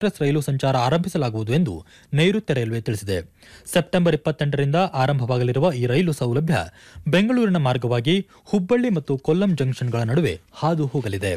Express ರೈಲು ಸಂಚಾರ ಆರಂಭಿಸಲಾಗುವುದು ಎಂದು ನೈಋತ್ಯ ರೈಲ್ವೆ ತಿಳಿಸಿದೆ ಸೆಪ್ಟೆಂಬರ್ ಇಪ್ಪತ್ತೆಂಟರಿಂದ ಆರಂಭವಾಗಲಿರುವ ಈ ರೈಲು ಸೌಲಭ್ಯ ಬೆಂಗಳೂರಿನ ಮಾರ್ಗವಾಗಿ ಹುಬ್ಬಳ್ಳಿ ಮತ್ತು ಕೊಲ್ಲಂ ಜಂಕ್ಷನ್ಗಳ ನಡುವೆ ಹಾದು ಹೋಗಲಿದೆ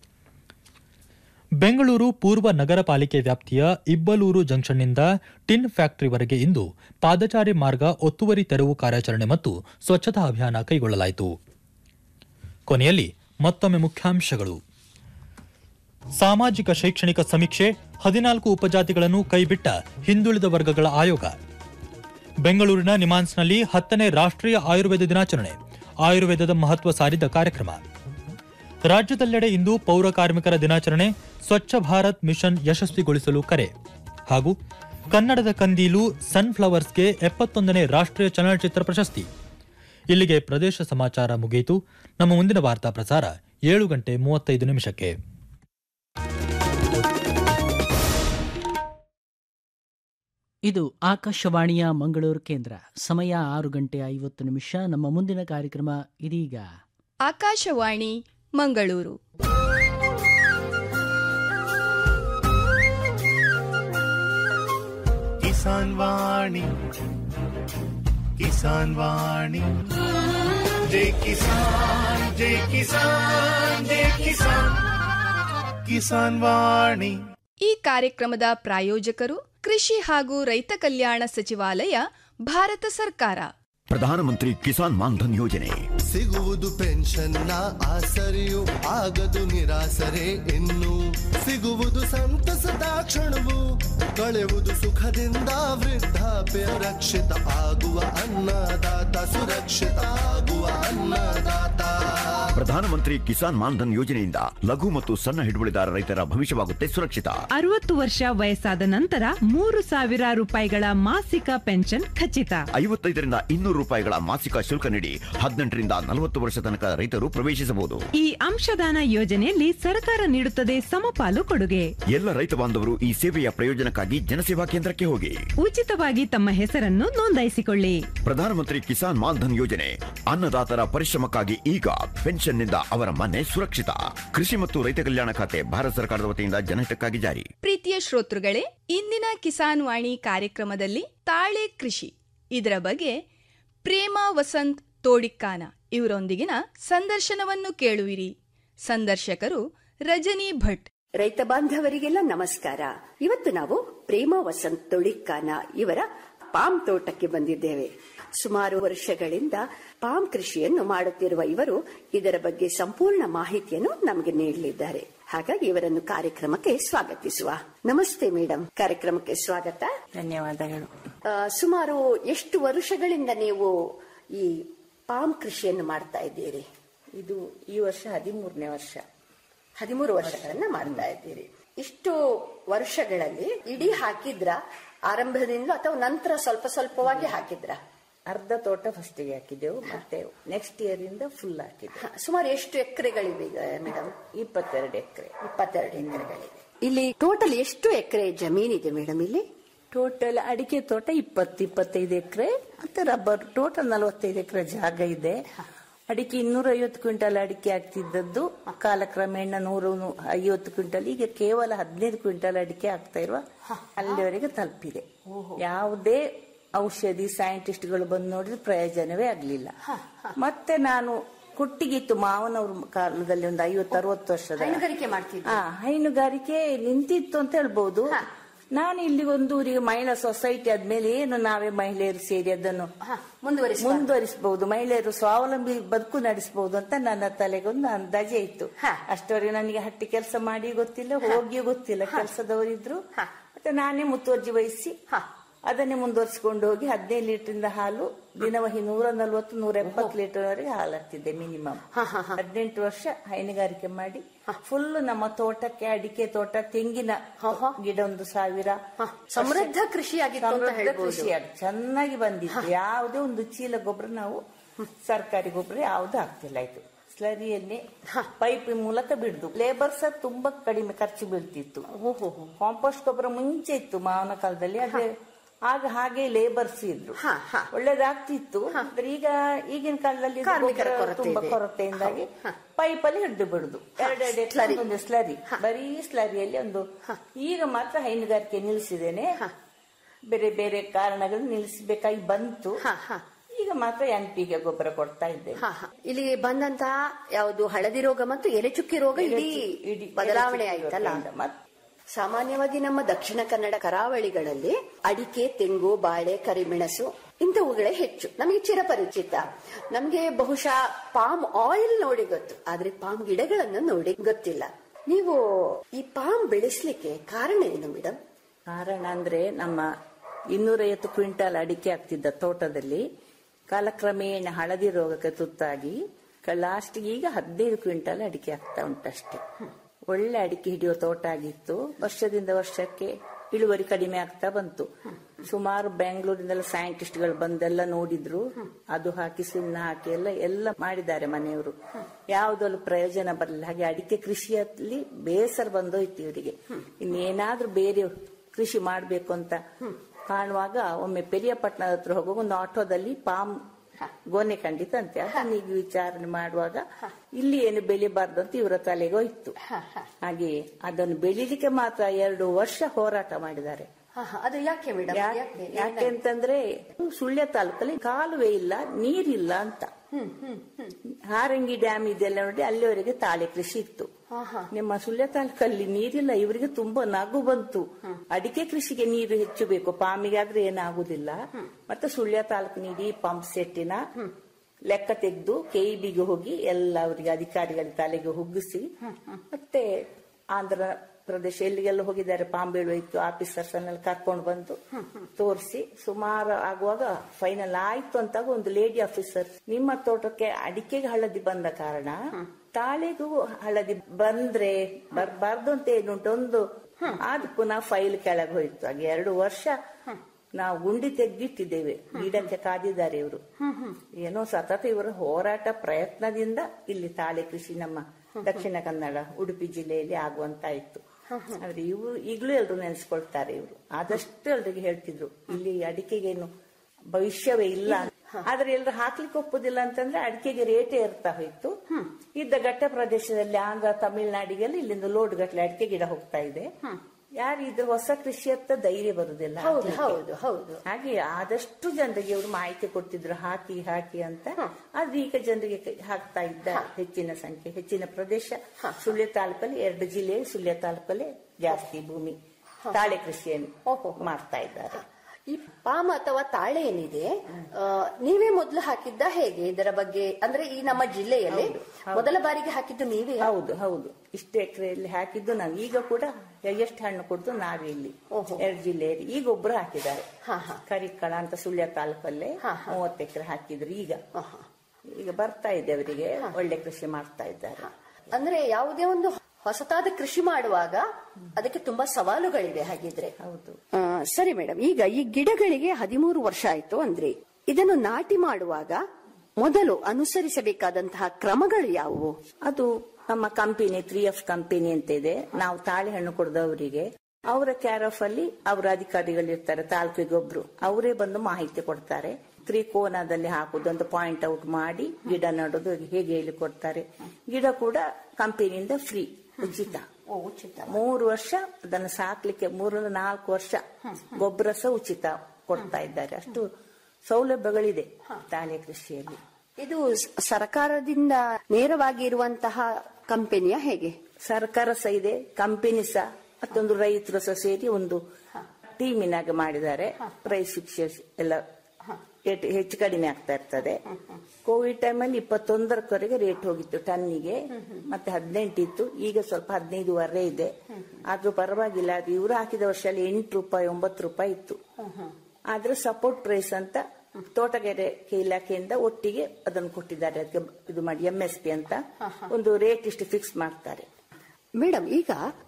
ಬೆಂಗಳೂರು ಪೂರ್ವ ನಗರ ಪಾಲಿಕೆ ವ್ಯಾಪ್ತಿಯ ಇಬ್ಬಲೂರು ಜಂಕ್ಷನ್ನಿಂದ ಟಿನ್ ಫ್ಯಾಕ್ಟರಿವರೆಗೆ ಇಂದು ಪಾದಚಾರಿ ಮಾರ್ಗ ಒತ್ತುವರಿ ತೆರವು ಕಾರ್ಯಾಚರಣೆ ಮತ್ತು ಸ್ವಚ್ಛತಾ ಅಭಿಯಾನ ಕೈಗೊಳ್ಳಲಾಯಿತು ಕೊನೆಯಲ್ಲಿ ಮತ್ತೊಮ್ಮೆ ಮುಖ್ಯಾಂಶಗಳು ಸಾಮಾಜಿಕ ಶೈಕ್ಷಣಿಕ ಸಮೀಕ್ಷೆ ಹದಿನಾಲ್ಕು ಉಪಜಾತಿಗಳನ್ನು ಕೈಬಿಟ್ಟ ಹಿಂದುಳಿದ ವರ್ಗಗಳ ಆಯೋಗ ಬೆಂಗಳೂರಿನ ನಿಮಾನ್ಸ್ನಲ್ಲಿ ಹತ್ತನೇ ರಾಷ್ಟ್ರೀಯ ಆಯುರ್ವೇದ ದಿನಾಚರಣೆ ಆಯುರ್ವೇದದ ಮಹತ್ವ ಸಾರಿದ ಕಾರ್ಯಕ್ರಮ ರಾಜ್ಯದೆಲ್ಲೆಡೆ ಇಂದು ಪೌರ ಕಾರ್ಮಿಕರ ದಿನಾಚರಣೆ ಸ್ವಚ್ಛ ಭಾರತ್ ಮಿಷನ್ ಯಶಸ್ವಿಗೊಳಿಸಲು ಕರೆ ಹಾಗೂ ಕನ್ನಡದ ಕಂದೀಲು ಸನ್ಫ್ಲವರ್ಸ್ಗೆ ಎಪ್ಪತ್ತೊಂದನೇ ರಾಷ್ಟ್ರೀಯ ಚಲನಚಿತ್ರ ಪ್ರಶಸ್ತಿ ಇಲ್ಲಿಗೆ ಪ್ರದೇಶ ಸಮಾಚಾರ ಮುಗಿಯಿತು ನಮ್ಮ ಮುಂದಿನ ವಾರ್ತಾ ಪ್ರಸಾರ ಏಳು ಗಂಟೆ ಮೂವತ್ತೈದು ನಿಮಿಷಕ್ಕೆ ಇದು ಆಕಾಶವಾಣಿಯ ಮಂಗಳೂರು ಕೇಂದ್ರ ಸಮಯ ಆರು ಗಂಟೆ ಐವತ್ತು ನಿಮಿಷ ನಮ್ಮ ಮುಂದಿನ ಕಾರ್ಯಕ್ರಮ ಇದೀಗ ಆಕಾಶವಾಣಿ ಮಂಗಳೂರು ಕಿಸಾನ್ ವಾಣಿ ಕಿಸಾನ್ ವಾಣಿ ಜೈ ಕಿಸಾನ್ ಜೈ ಕಿಸಾನ್ ಜೈ ಕಿಸಾನ್ ಕಿಸಾನ್ ವಾಣಿ ಈ ಕಾರ್ಯಕ್ರಮದ ಪ್ರಾಯೋಜಕರು ಕೃಷಿ ಹಾಗೂ ರೈತ ಕಲ್ಯಾಣ ಸಚಿವಾಲಯ ಭಾರತ ಸರ್ಕಾರ ಪ್ರಧಾನಮಂತ್ರಿ ಕಿಸಾನ್ ಮಾನ್ಧನ್ ಯೋಜನೆ ಸಿಗುವುದು ಪೆನ್ಷನ್ನ ಆಸರೆಯು ಆಗದು ನಿರಾಸರೆ ಇನ್ನು ಸಿಗುವುದು ಸಂತಸದ ಕ್ಷಣವು ಕಳೆಯುವುದು ಸುಖದಿಂದ ವೃದ್ಧಾಪ್ಯ ರಕ್ಷಿತ ಆಗುವ ಅನ್ನದಾತ ಸುರಕ್ಷಿತ ಆಗುವ ಅನ್ನದಾತ ಪ್ರಧಾನಮಂತ್ರಿ ಕಿಸಾನ್ ಮಾನ್ಧನ್ ಯೋಜನೆಯಿಂದ ಲಘು ಮತ್ತು ಸಣ್ಣ ಹಿಡುವಳಿದಾರ ರೈತರ ಭವಿಷ್ಯವಾಗುತ್ತೆ ಸುರಕ್ಷಿತ ಅರವತ್ತು ವರ್ಷ ವಯಸ್ಸಾದ ನಂತರ ಮೂರು ಸಾವಿರ ರೂಪಾಯಿಗಳ ಮಾಸಿಕ ಪೆನ್ಷನ್ ಖಚಿತ ಐವತ್ತೈದರಿಂದ ಇನ್ನೂರು ರೂಪಾಯಿಗಳ ಮಾಸಿಕ ಶುಲ್ಕ ನೀಡಿ ಹದಿನೆಂಟರಿಂದ ನಲವತ್ತು ವರ್ಷ ತನಕ ರೈತರು ಪ್ರವೇಶಿಸಬಹುದು ಈ ಅಂಶದಾನ ಯೋಜನೆಯಲ್ಲಿ ಸರ್ಕಾರ ನೀಡುತ್ತದೆ ಸಮಪಾಲು ಕೊಡುಗೆ ಎಲ್ಲ ರೈತ ಬಾಂಧವರು ಈ ಸೇವೆಯ ಪ್ರಯೋಜನಕ್ಕಾಗಿ ಜನಸೇವಾ ಕೇಂದ್ರಕ್ಕೆ ಹೋಗಿ ಉಚಿತವಾಗಿ ತಮ್ಮ ಹೆಸರನ್ನು ನೋಂದಾಯಿಸಿಕೊಳ್ಳಿ ಪ್ರಧಾನಮಂತ್ರಿ ಕಿಸಾನ್ ಮಾನ್ಧನ್ ಯೋಜನೆ ಅನ್ನದಾತರ ಪರಿಶ್ರಮಕ್ಕಾಗಿ ಈಗ ಪೆನ್ಷನ್ನಿಂದ ಅವರ ಮನೆ ಸುರಕ್ಷಿತ ಕೃಷಿ ಮತ್ತು ರೈತ ಕಲ್ಯಾಣ ಖಾತೆ ಭಾರತ ಸರ್ಕಾರದ ವತಿಯಿಂದ ಜನಹಿತಕ್ಕಾಗಿ ಜಾರಿ ಪ್ರೀತಿಯ ಶ್ರೋತೃಗಳೇ ಇಂದಿನ ಕಿಸಾನ್ ವಾಣಿ ಕಾರ್ಯಕ್ರಮದಲ್ಲಿ ತಾಳೆ ಕೃಷಿ ಇದರ ಬಗ್ಗೆ ಪ್ರೇಮ ವಸಂತ್ ತೋಡಿಕ್ಕಾನ ಇವರೊಂದಿಗಿನ ಸಂದರ್ಶನವನ್ನು ಕೇಳುವಿರಿ ಸಂದರ್ಶಕರು ರಜನಿ ಭಟ್ ರೈತ ಬಾಂಧವರಿಗೆಲ್ಲ ನಮಸ್ಕಾರ ಇವತ್ತು ನಾವು ಪ್ರೇಮ ವಸಂತ್ ತೊಳಿಕ್ಕಾನ ಇವರ ಪಾಮ್ ತೋಟಕ್ಕೆ ಬಂದಿದ್ದೇವೆ ಸುಮಾರು ವರ್ಷಗಳಿಂದ ಪಾಮ್ ಕೃಷಿಯನ್ನು ಮಾಡುತ್ತಿರುವ ಇವರು ಇದರ ಬಗ್ಗೆ ಸಂಪೂರ್ಣ ಮಾಹಿತಿಯನ್ನು ನಮಗೆ ನೀಡಲಿದ್ದಾರೆ ಹಾಗಾಗಿ ಇವರನ್ನು ಕಾರ್ಯಕ್ರಮಕ್ಕೆ ಸ್ವಾಗತಿಸುವ ನಮಸ್ತೆ ಮೇಡಮ್ ಕಾರ್ಯಕ್ರಮಕ್ಕೆ ಸ್ವಾಗತ ಧನ್ಯವಾದಗಳು ಆ, ಸುಮಾರು ಎಷ್ಟು ವರ್ಷಗಳಿಂದ ನೀವು ಈ ಪಾಮ್ ಕೃಷಿಯನ್ನು ಮಾಡ್ತಾ ಇದ್ದೀರಿ ಇದು ಈ ವರ್ಷ ಹದಿಮೂರನೇ ವರ್ಷ ಹದಿಮೂರು ವರ್ಷಗಳನ್ನ ಮಾಡ್ತಾ ಇದ್ದೀರಿ ಇಷ್ಟು ವರ್ಷಗಳಲ್ಲಿ ಇಡೀ ಹಾಕಿದ್ರ ಆರಂಭದಿಂದ ಅಥವಾ ನಂತರ ಸ್ವಲ್ಪ ಸ್ವಲ್ಪವಾಗಿ ಹಾಕಿದ್ರ ಅರ್ಧ ತೋಟ ಫಸ್ಟಿಗೆ ಹಾಕಿದ್ದೆವು ಮತ್ತೆ ನೆಕ್ಸ್ಟ್ ಇಯರ್ ಇಂದ ಫುಲ್ ಹಾಕಿದ್ದೆವು ಸುಮಾರು ಎಷ್ಟು ಎಕರೆಗಳಿವೆ ಈಗ ಮೇಡಮ್ ಇಪ್ಪತ್ತೆರಡು ಎಕರೆ ಇಪ್ಪತ್ತೆರಡು ಎಕರೆಗಳಿವೆ ಇಲ್ಲಿ ಟೋಟಲ್ ಎಷ್ಟು ಎಕರೆ ಜಮೀನಿದೆ ಮೇಡಮ್ ಇಲ್ಲಿ ಟೋಟಲ್ ಅಡಿಕೆ ತೋಟ ಇಪ್ಪತ್ತು ಇಪ್ಪತ್ತೈದು ಎಕರೆ ಮತ್ತೆ ರಬ್ಬರ್ ಟೋಟಲ್ ನಲವತ್ತೈದು ಎಕರೆ ಜಾಗ ಇದೆ ಅಡಿಕೆ ಇನ್ನೂರ ಐವತ್ತು ಕ್ವಿಂಟಲ್ ಅಡಿಕೆ ಆಗ್ತಿದ್ದದ್ದು ಕಾಲಕ್ರಮೇಣ ನೂರು ನೂ- ಐವತ್ತು ಕ್ವಿಂಟಲ್ ಈಗ ಕೇವಲ ಹದಿನೈದು ಕ್ವಿಂಟಲ್ ಅಡಿಕೆ ಆಗ್ತಾ ಇರುವ ಅಲ್ಲಿವರೆಗೆ ತಲುಪಿದೆ ಯಾವುದೇ ಔಷಧಿ ಸೈಂಟಿಸ್ಟ್ಗಳು ಬಂದು ನೋಡಿದ್ರೆ ಪ್ರಯೋಜನವೇ ಆಗ್ಲಿಲ್ಲ ಮತ್ತೆ ನಾನು ಕುಟ್ಟಿಗಿತ್ತು ಮಾವನವ್ರ ಕಾಲದಲ್ಲಿ ಒಂದು ಐವತ್ತು ಅರವತ್ತು ವರ್ಷದ ಹೈನುಗಾರಿಕೆ ಮಾಡ್ತಿದ್ದೆ ಆ ಹೈನುಗಾರಿಕೆ ನಿಂತಿತ್ತು ಅಂತ ಹೇಳ್ಬಹುದು ನಾನು ಇಲ್ಲಿ ಒಂದು ಊರಿಗೆ ಮಹಿಳಾ ಸೊಸೈಟಿ ಆದ್ಮೇಲೆ ಏನು ನಾವೇ ಮಹಿಳೆಯರು ಸೇರಿ ಅದನ್ನು ಮುಂದುವರಿಸಿ ಮುಂದುವರಿಸಬಹುದು ಮಹಿಳೆಯರು ಸ್ವಾವಲಂಬಿ ಬದುಕು ನಡೆಸಬಹುದು ಅಂತ ನನ್ನ ತಲೆಗೊಂದು ಅಂದಾಜೆ ಇತ್ತು ಅಷ್ಟವರೆಗೆ ನನಗೆ ಹಟ್ಟಿ ಕೆಲಸ ಮಾಡಿ ಗೊತ್ತಿಲ್ಲ ಹೋಗಿಯೂ ಗೊತ್ತಿಲ್ಲ ಕೆಲಸದವರಿದ್ರು ಮತ್ತೆ ನಾನೇ ಮುತುವರ್ಜಿ ವಹಿಸಿ ಅದನ್ನೇ ಮುಂದುವರಿಸಿಕೊಂಡು ಹೋಗಿ ಹದಿನೈದು ಲೀಟರ್ ಹಾಲು ದಿನವಹಿ ನೂರ ನಲ್ವತ್ತು ನೂರ ಎಪ್ಪತ್ತು ಲೀಟರ್ ವರೆಗೆ ಹಾಲು ಹಾಕ್ತಿದ್ದೆ ಮಿನಿಮಮ್ ಹದಿನೆಂಟು ವರ್ಷ ಹೈನುಗಾರಿಕೆ ಮಾಡಿ ಫುಲ್ ನಮ್ಮ ತೋಟಕ್ಕೆ ಅಡಿಕೆ ತೋಟ ತೆಂಗಿನ ಗಿಡ ಒಂದು ಸಾವಿರ ಸಮೃದ್ಧ ಕೃಷಿಯಾಗಿತ್ತು ಅಂತ ಸಮೃದ್ಧ ಹೇಳ್ಬೋದು. ಕೃಷಿಯಾಗಿ ಚೆನ್ನಾಗಿ ಬಂದಿತ್ತು ಯಾವುದೇ ಒಂದು ಚೀಲ ಗೊಬ್ಬರ ನಾವು ಸರ್ಕಾರಿ ಗೊಬ್ಬರ ಯಾವ್ದು ಆಗ್ತಿಲ್ಲ ಆಯ್ತು ಸ್ಲರಿಯನ್ನೇ ಪೈಪ್ ಮೂಲಕ ಬಿಡುದು ಲೇಬರ್ ಸಹ ತುಂಬಾ ಕಡಿಮೆ ಖರ್ಚು ಬೀಳ್ತಿತ್ತು ಕಾಂಪೋಸ್ಟ್ ಗೊಬ್ಬರ ಮುಂಚೆ ಇತ್ತು ಮಾವನ ಕಾಲದಲ್ಲಿ ಆದ್ರೆ ಆಗ ಹಾಗೆ ಲೇಬರ್ಸ್ ಇದ್ರು ಹಾ, ಹಾ. ಒಳ್ಳೇದಾಗ್ತಿತ್ತು ಆದ್ರೆ ಈಗ ಈಗಿನ ಕಾಲದಲ್ಲಿ ಇದು ಕಾರ್ಮಿಕರ ಗೊಬ್ಬರ ಕೊರತೆ ತುಂಬಾ ಇದೆ. ಕೊರತೆಯಿಂದಾಗಿ ಪೈಪಲ್ಲಿ ಹಿಡಿದು ಬಿಡುದು ಎರಡೆರಡು ಸ್ಲರಿ. ಒಂದು ಸ್ಲರಿ ಬರೀ ಸ್ಲರಿಯಲ್ಲಿ ಒಂದು ಈಗ ಮಾತ್ರ ಹೈನುಗಾರಿಕೆ ನಿಲ್ಲಿಸಿದ್ದೇನೆ ಬೇರೆ ಬೇರೆ ಕಾರಣಗಳು ನಿಲ್ಲಿಸಬೇಕಾಗಿ ಬಂತು ಹಾ, ಹಾ. ಈಗ ಮಾತ್ರ ಎನ್ ಪಿಗೆ ಗೊಬ್ಬರ ಕೊಡ್ತಾ ಇದ್ದೇನೆ ಹಾ, ಹಾ. ಇಲ್ಲಿ ಬಂದಂತಹ ಯಾವುದು ಹಳದಿ ರೋಗ ಮತ್ತು ಎಲೆಚುಕ್ಕಿ ರೋಗ ಇಡೀ ಇಡೀ ಬದಲಾವಣೆ ಎಲೆಚುಕ್ಕಿ ಆಯ್ತಲ್ಲ ರೋಗದಿಂದ ಮತ್- ಸಾಮಾನ್ಯವಾಗಿ ನಮ್ಮ ದಕ್ಷಿಣ ಕನ್ನಡ ಕರಾವಳಿಗಳಲ್ಲಿ ಅಡಿಕೆ ತೆಂಗು ಬಾಳೆ ಕರಿಮೆಣಸು ಇಂಥವುಗಳೇ ಹೆಚ್ಚು ನಮಗೆ ಚಿರಪರಿಚಿತ ನಮ್ಗೆ ಬಹುಶಃ ಪಾಮ್ ಆಯಿಲ್ ನೋಡಿ ಗೊತ್ತು ಆದ್ರೆ ಪಾಮ್ ಗಿಡಗಳನ್ನು ನೋಡಿ ಗೊತ್ತಿಲ್ಲ ನೀವು ಈ ಪಾಮ್ ಬೆಳೆಸ್ಲಿಕ್ಕೆ ಕಾರಣ ಏನು ಮೇಡಮ್ ಕಾರಣ ಅಂದ್ರೆ ನಮ್ಮ ಇನ್ನೂರೈವತ್ತು ಕ್ವಿಂಟಾಲ್ ಅಡಿಕೆ ಆಗ್ತಿದ್ದ ತೋಟದಲ್ಲಿ ಕಾಲಕ್ರಮೇಣ ಹಳದಿ ರೋಗಕ್ಕೆ ತುತ್ತಾಗಿ ಲಾಸ್ಟ್ ಈಗ ಹದಿನೈದು ಕ್ವಿಂಟಾಲ್ ಅಡಿಕೆ ಆಗ್ತಾ ಉಂಟಷ್ಟೇ ಒಳ್ಳೆ ಅಡಿಕೆ ಹಿಡಿಯುವ ತೋಟ ಆಗಿತ್ತು ವರ್ಷದಿಂದ ವರ್ಷಕ್ಕೆ ಇಳುವರಿ ಕಡಿಮೆ ಆಗ್ತಾ ಬಂತು ಸುಮಾರು ಬೆಂಗಳೂರಿನೆಲ್ಲ ಸೈಂಟಿಸ್ಟ್ಗಳು ಬಂದೆಲ್ಲ ನೋಡಿದ್ರು ಅದು ಹಾಕಿ ಸುಣ್ಣ ಹಾಕಿ ಎಲ್ಲ ಎಲ್ಲ ಮಾಡಿದ್ದಾರೆ ಮನೆಯವರು ಯಾವುದಲ್ಲೂ ಪ್ರಯೋಜನ ಬರಲಿಲ್ಲ ಹಾಗೆ ಅಡಿಕೆ ಕೃಷಿಯಲ್ಲಿ ಬೇಸರ ಬಂದೋಯ್ತು ಇವರಿಗೆ ಇನ್ನೇನಾದ್ರೂ ಬೇರೆ ಕೃಷಿ ಮಾಡ್ಬೇಕು ಅಂತ ಕಾಣುವಾಗ ಒಮ್ಮೆ ಪೆರಿಯಪಟ್ಟಣದ ಹತ್ರ ಹೋಗುವಾಗ ಒಂದು ಆಟೋದಲ್ಲಿ ಪಾಮ್ ಗೊನೆ ಖಂಡಿತಂತೆ ಅದನ್ನೀಗ ವಿಚಾರಣೆ ಮಾಡುವಾಗ ಇಲ್ಲಿ ಏನು ಬೆಳಿಬಾರ್ದು ಅಂತ ಇವರ ತಲೆಗೆ ಹೋಯ್ತು ಹಾಗೆ ಅದನ್ನು ಬೆಳಿಲಿಕ್ಕೆ ಮಾತ್ರ ಎರಡು ವರ್ಷ ಹೋರಾಟ ಮಾಡಿದ್ದಾರೆ ಹಾ, ಹಾ. ಅದು ಯಾಕೆ ಮೇಡಮ್ ಯಾ- ಯಾಕೆ ಅಂತಂದ್ರೆ ಸುಳ್ಯ ತಾಲೂಕಲ್ಲಿ ಕಾಲುವೆ ಇಲ್ಲ ನೀರಿಲ್ಲ ಅಂತ ಹಾರಂಗಿ ಡ್ಯಾಮ್ ಇದೆಲ್ಲ ನೋಡಿ ಅಲ್ಲಿವರೆಗೆ ತಾಳೆ ಕೃಷಿ ಇತ್ತು ನಿಮ್ಮ ಸುಳ್ಯ ತಾಲೂಕಲ್ಲಿ ನೀರಿಲ್ಲ ಇವರಿಗೆ ತುಂಬಾ ನಗು ಬಂತು ಅಡಿಕೆ ಕೃಷಿಗೆ ನೀರು ಹೆಚ್ಚು ಬೇಕು ಪಾಮಿಗೆ ಆದ್ರೆ ಏನಾಗುದಿಲ್ಲ ಮತ್ತೆ ಸುಳ್ಯ ತಾಲೂಕಿನ ಇಡೀ ಪಂಪ್ ಸೆಟ್ಟಿನ ಲೆಕ್ಕ ತೆಗೆದು ಕೆಇಬಿಗೆ ಹೋಗಿ ಎಲ್ಲ ಅವರಿಗೆ ಅಧಿಕಾರಿಗಳ ತಲೆಗೆ ಹುಗ್ಗಿಸಿ ಮತ್ತೆ ಆಂಧ್ರ ಪ್ರದೇಶ ಎಲ್ಲಿಗೆಲ್ಲ ಹೋಗಿದ್ದಾರೆ ಪಾಂಬೇಳು ಇತ್ತು ಆಫೀಸರ್ಸ್ ಅನ್ನೆಲ್ಲ ಕರ್ಕೊಂಡು ಬಂದು ತೋರಿಸಿ ಸುಮಾರು ಆಗುವಾಗ ಫೈನಲ್ ಆಯ್ತು ಅಂತಾಗ ಒಂದು ಲೇಡಿ ಆಫೀಸರ್ ನಿಮ್ಮ ತೋಟಕ್ಕೆ ಅಡಿಕೆಗೆ ಹಳದಿ ಬಂದ ಕಾರಣ ತಾಳೆಗೂ ಹಳದಿ ಬಂದ್ರೆ ಬರ್ಬಾರ್ದು ಅಂತ ಏನುಂಟು ಒಂದು ಅದು ಪುನಃ ಫೈಲ್ ಕೆಳಗೆ ಹೋಯ್ತು ಹಾಗೆ ಎರಡು ವರ್ಷ ನಾವು ಗುಂಡಿ ತೆಗ್ದಿಟ್ಟಿದ್ದೇವೆ ಗಿಡಕ್ಕೆ ಕಾದಿದ್ದಾರೆ ಇವರು ಏನೋ ಸತತ ಇವರ ಹೋರಾಟ ಪ್ರಯತ್ನದಿಂದ ಇಲ್ಲಿ ತಾಳೆ ಕೃಷಿ ನಮ್ಮ ದಕ್ಷಿಣ ಕನ್ನಡ ಉಡುಪಿ ಜಿಲ್ಲೆಯಲ್ಲಿ ಆಗುವಂತಾಯ್ತು ಆದ್ರೆ ಇವರು ಈಗಲೂ ಎಲ್ರು ನೆನೆಸ್ಕೊಳ್ತಾರೆ ಇವರು ಆದಷ್ಟು ಎಲ್ರಿಗೆ ಹೇಳ್ತಿದ್ರು ಇಲ್ಲಿ ಅಡಿಕೆಗೇನು ಭವಿಷ್ಯವೇ ಇಲ್ಲ ಆದ್ರೆ ಎಲ್ರು ಹಾಕ್ಲಿಕ್ಕೆ ಒಪ್ಪುದಿಲ್ಲ ಅಂತಂದ್ರೆ ಅಡಿಕೆಗೆ ರೇಟೇ ಇರ್ತಾ ಹೋಯ್ತು ಇದ್ದ ಘಟ್ಟ ಪ್ರದೇಶದಲ್ಲಿ ಆಂಧ್ರ ತಮಿಳ್ನಾಡಿಗೆಲ್ಲ ಇಲ್ಲಿಂದ ಲೋಡ್ ಗಟ್ಟಲೆ ಅಡಿಕೆ ಗಿಡ ಹೋಗ್ತಾ ಇದೆ ಯಾರು ಇದು ಹೊಸ ಕೃಷಿಯತ್ತ ಧೈರ್ಯ ಬರುದಿಲ್ಲ ಹೌದು ಹಾಕ್ಲಿಕ್ಕೆ. ಹೌದು ಹೌದು ಹಾಗೆ ಆದಷ್ಟು ಜನರಿಗೆ ಇವರು ಮಾಹಿತಿ ಕೊಡ್ತಿದ್ರು ಹಾಕಿ ಹಾಕಿ ಅಂತ ಆದ್ರೆ ಈಗ ಜನರಿಗೆ ಕೈ- ಹಾಕ್ತಾ ಇದ್ದ ಹೆಚ್ಚಿನ ಸಂಖ್ಯೆ ಹೆಚ್ಚಿನ ಪ್ರದೇಶ ಸುಳ್ಯ ತಾಲೂಕಲ್ಲಿ ಎರಡು ಜಿಲ್ಲೆ ಸುಳ್ಯ ತಾಲೂಕಲ್ಲಿ ಜಾಸ್ತಿ ಭೂಮಿ ತಾಳೆ ಕೃಷಿಯನ್ನು ಮಾಡ್ತಾ ಇದ್ದಾರೆ ಈ ಪಾಮ್ ಅಥವಾ ತಾಳೆ ಏನಿದೆ ಆ, ನೀವೇ ಮೊದಲು ಹಾಕಿದ್ದ ಹೇಗೆ ಇದರ ಬಗ್ಗೆ ಅಂದ್ರೆ ಈ ನಮ್ಮ ಜಿಲ್ಲೆಯಲ್ಲಿ ಮೊದಲ ಬಾರಿಗೆ ಹಾಕಿದ್ದು ನೀವೇ ಹೌದು ಹೌದು ಇಷ್ಟು ಎಕರೆಯಲ್ಲಿ ಹಾಕಿದ್ದು ನಾವು ಈಗ ಕೂಡ ಎಷ್ಟು ಹಣ್ಣು ಕೊಡ್ತು ನಾವೇ ಇಲ್ಲಿ ಎರಡು ಜಿಲ್ಲೆಯಲ್ಲಿ ಈಗ ಒಬ್ರು ಹಾಕಿದ್ದಾರೆ ಕರಿಕಳ ಅಂತ ಸುಳ್ಯ ತಾಲೂಕಲ್ಲೇ ಮೂವತ್ತು ಎಕರೆ ಹಾಕಿದ್ರು ಈಗ ಈಗ ಬರ್ತಾ ಇದೆ ಅವರಿಗೆ ಒಳ್ಳೆ ಕೃಷಿ ಮಾಡ್ತಾ ಇದ್ದಾರೆ ಅಂದ್ರೆ ಯಾವುದೇ ಒಂದು ಹೊಸತಾದ ಕೃಷಿ ಮಾಡುವಾಗ ಅದಕ್ಕೆ ತುಂಬಾ ಸವಾಲುಗಳಿವೆ ಹಾಗಿದ್ರೆ ಹೌದು ಆ, ಸರಿ ಮೇಡಮ್ ಈಗ ಈ ಗಿಡಗಳಿಗೆ ಹದಿಮೂರು ವರ್ಷ ಆಯ್ತು ಅಂದ್ರೆ ಇದನ್ನು ನಾಟಿ ಮಾಡುವಾಗ ಮೊದಲು ಅನುಸರಿಸಬೇಕಾದಂತಹ ಕ್ರಮಗಳು ಯಾವುವು ಅದು ನಮ್ಮ ಕಂಪನಿ ತ್ರೀ ಎಫ್ ಕಂಪನಿ ಅಂತ ಇದೆ ನಾವು ತಾಳೆ ಹಣ್ಣು ಕೊಡದವರಿಗೆ ಅವರ ಕ್ಯಾರ್ ಆಫ್ ಅಲ್ಲಿ ಅವರ ಅಧಿಕಾರಿಗಳು ಇರ್ತಾರೆ ತಾಲೂಕಿಗೆ ಒಬ್ರು ಅವರೇ ಬಂದು ಮಾಹಿತಿ ಕೊಡ್ತಾರೆ ತ್ರಿಕೋನದಲ್ಲಿ ಹಾಕುದು ಅಂತ ಪಾಯಿಂಟ್ ಔಟ್ ಮಾಡಿ ಗಿಡ ನಡೋದು ಹೇಗೆ ಹೇಳಿ ಕೊಡ್ತಾರೆ ಗಿಡ ಕೂಡ ಕಂಪನಿಯಿಂದ ಫ್ರೀ ಉಚಿತ ಉಚಿತ ಮೂರು ವರ್ಷ ಅದನ್ನು ಸಾಕ್ಲಿಕ್ಕೆ ಮೂರರಿಂದ ನಾಲ್ಕು ವರ್ಷ ಗೊಬ್ಬರ ಸಹ ಉಚಿತ ಕೊಡ್ತಾ ಇದ್ದಾರೆ ಅಷ್ಟು ಸೌಲಭ್ಯಗಳಿದೆ ತಾಳೆ ಕೃಷಿಯಲ್ಲಿ ಇದು ಸ- ಸರ್ಕಾರದಿಂದ ನೇರವಾಗಿ ಇರುವಂತಹ ಕಂಪನಿಯ ಹೇಗೆ ಸರ್ಕಾರ ಸಹ ಇದೆ ಕಂಪನಿ ಸಹ ಮತ್ತೊಂದು ರೈತರು ಸಹ ಸೇರಿ ಒಂದು ಟೀಮಿನಾಗ ಮಾಡಿದ್ದಾರೆ ಪ್ರೈಸ್ ಶಿಕ್ಷೆ ಎಲ್ಲ ರೇಟ್ ಹೆಚ್ಚು ಕಡಿಮೆ ಆಗ್ತಾ ಇರ್ತದೆ ಕೋವಿಡ್ ಟೈಮಲ್ಲಿ ಇಪ್ಪತ್ತೊಂದರವರೆಗೆ ರೇಟ್ ಹೋಗಿತ್ತು ಟನ್ನಿಗೆ ಮತ್ತೆ ಹದಿನೆಂಟು ಇತ್ತು ಈಗ ಸ್ವಲ್ಪ ಹದಿನೈದುವರೆ ಇದೆ ಆದ್ರೂ ಪರವಾಗಿಲ್ಲ ಅದು ಇವರು ಹಾಕಿದ ವರ್ಷದಲ್ಲಿ ಎಂಟು ರೂಪಾಯಿ ಒಂಬತ್ತು ರೂಪಾಯಿ ಇತ್ತು ಆದ್ರೆ ಸಪೋರ್ಟ್ ಪ್ರೈಸ್ ಅಂತ ತೋಟಗಾರಿಕೆ ಇಲಾಖೆಯಿಂದ ಒಟ್ಟಿಗೆ ಅದನ್ನು ಕೊಟ್ಟಿದ್ದಾರೆ ಅದಕ್ಕೆ ಇದು ಮಾಡಿ ಎಂ ಎಸ್ ಪಿ ಅಂತ ಒಂದು ರೇಟ್ ಇಷ್ಟು ಫಿಕ್ಸ್ ಮಾಡ್ತಾರೆ ಮೇಡಮ್ ಈಗ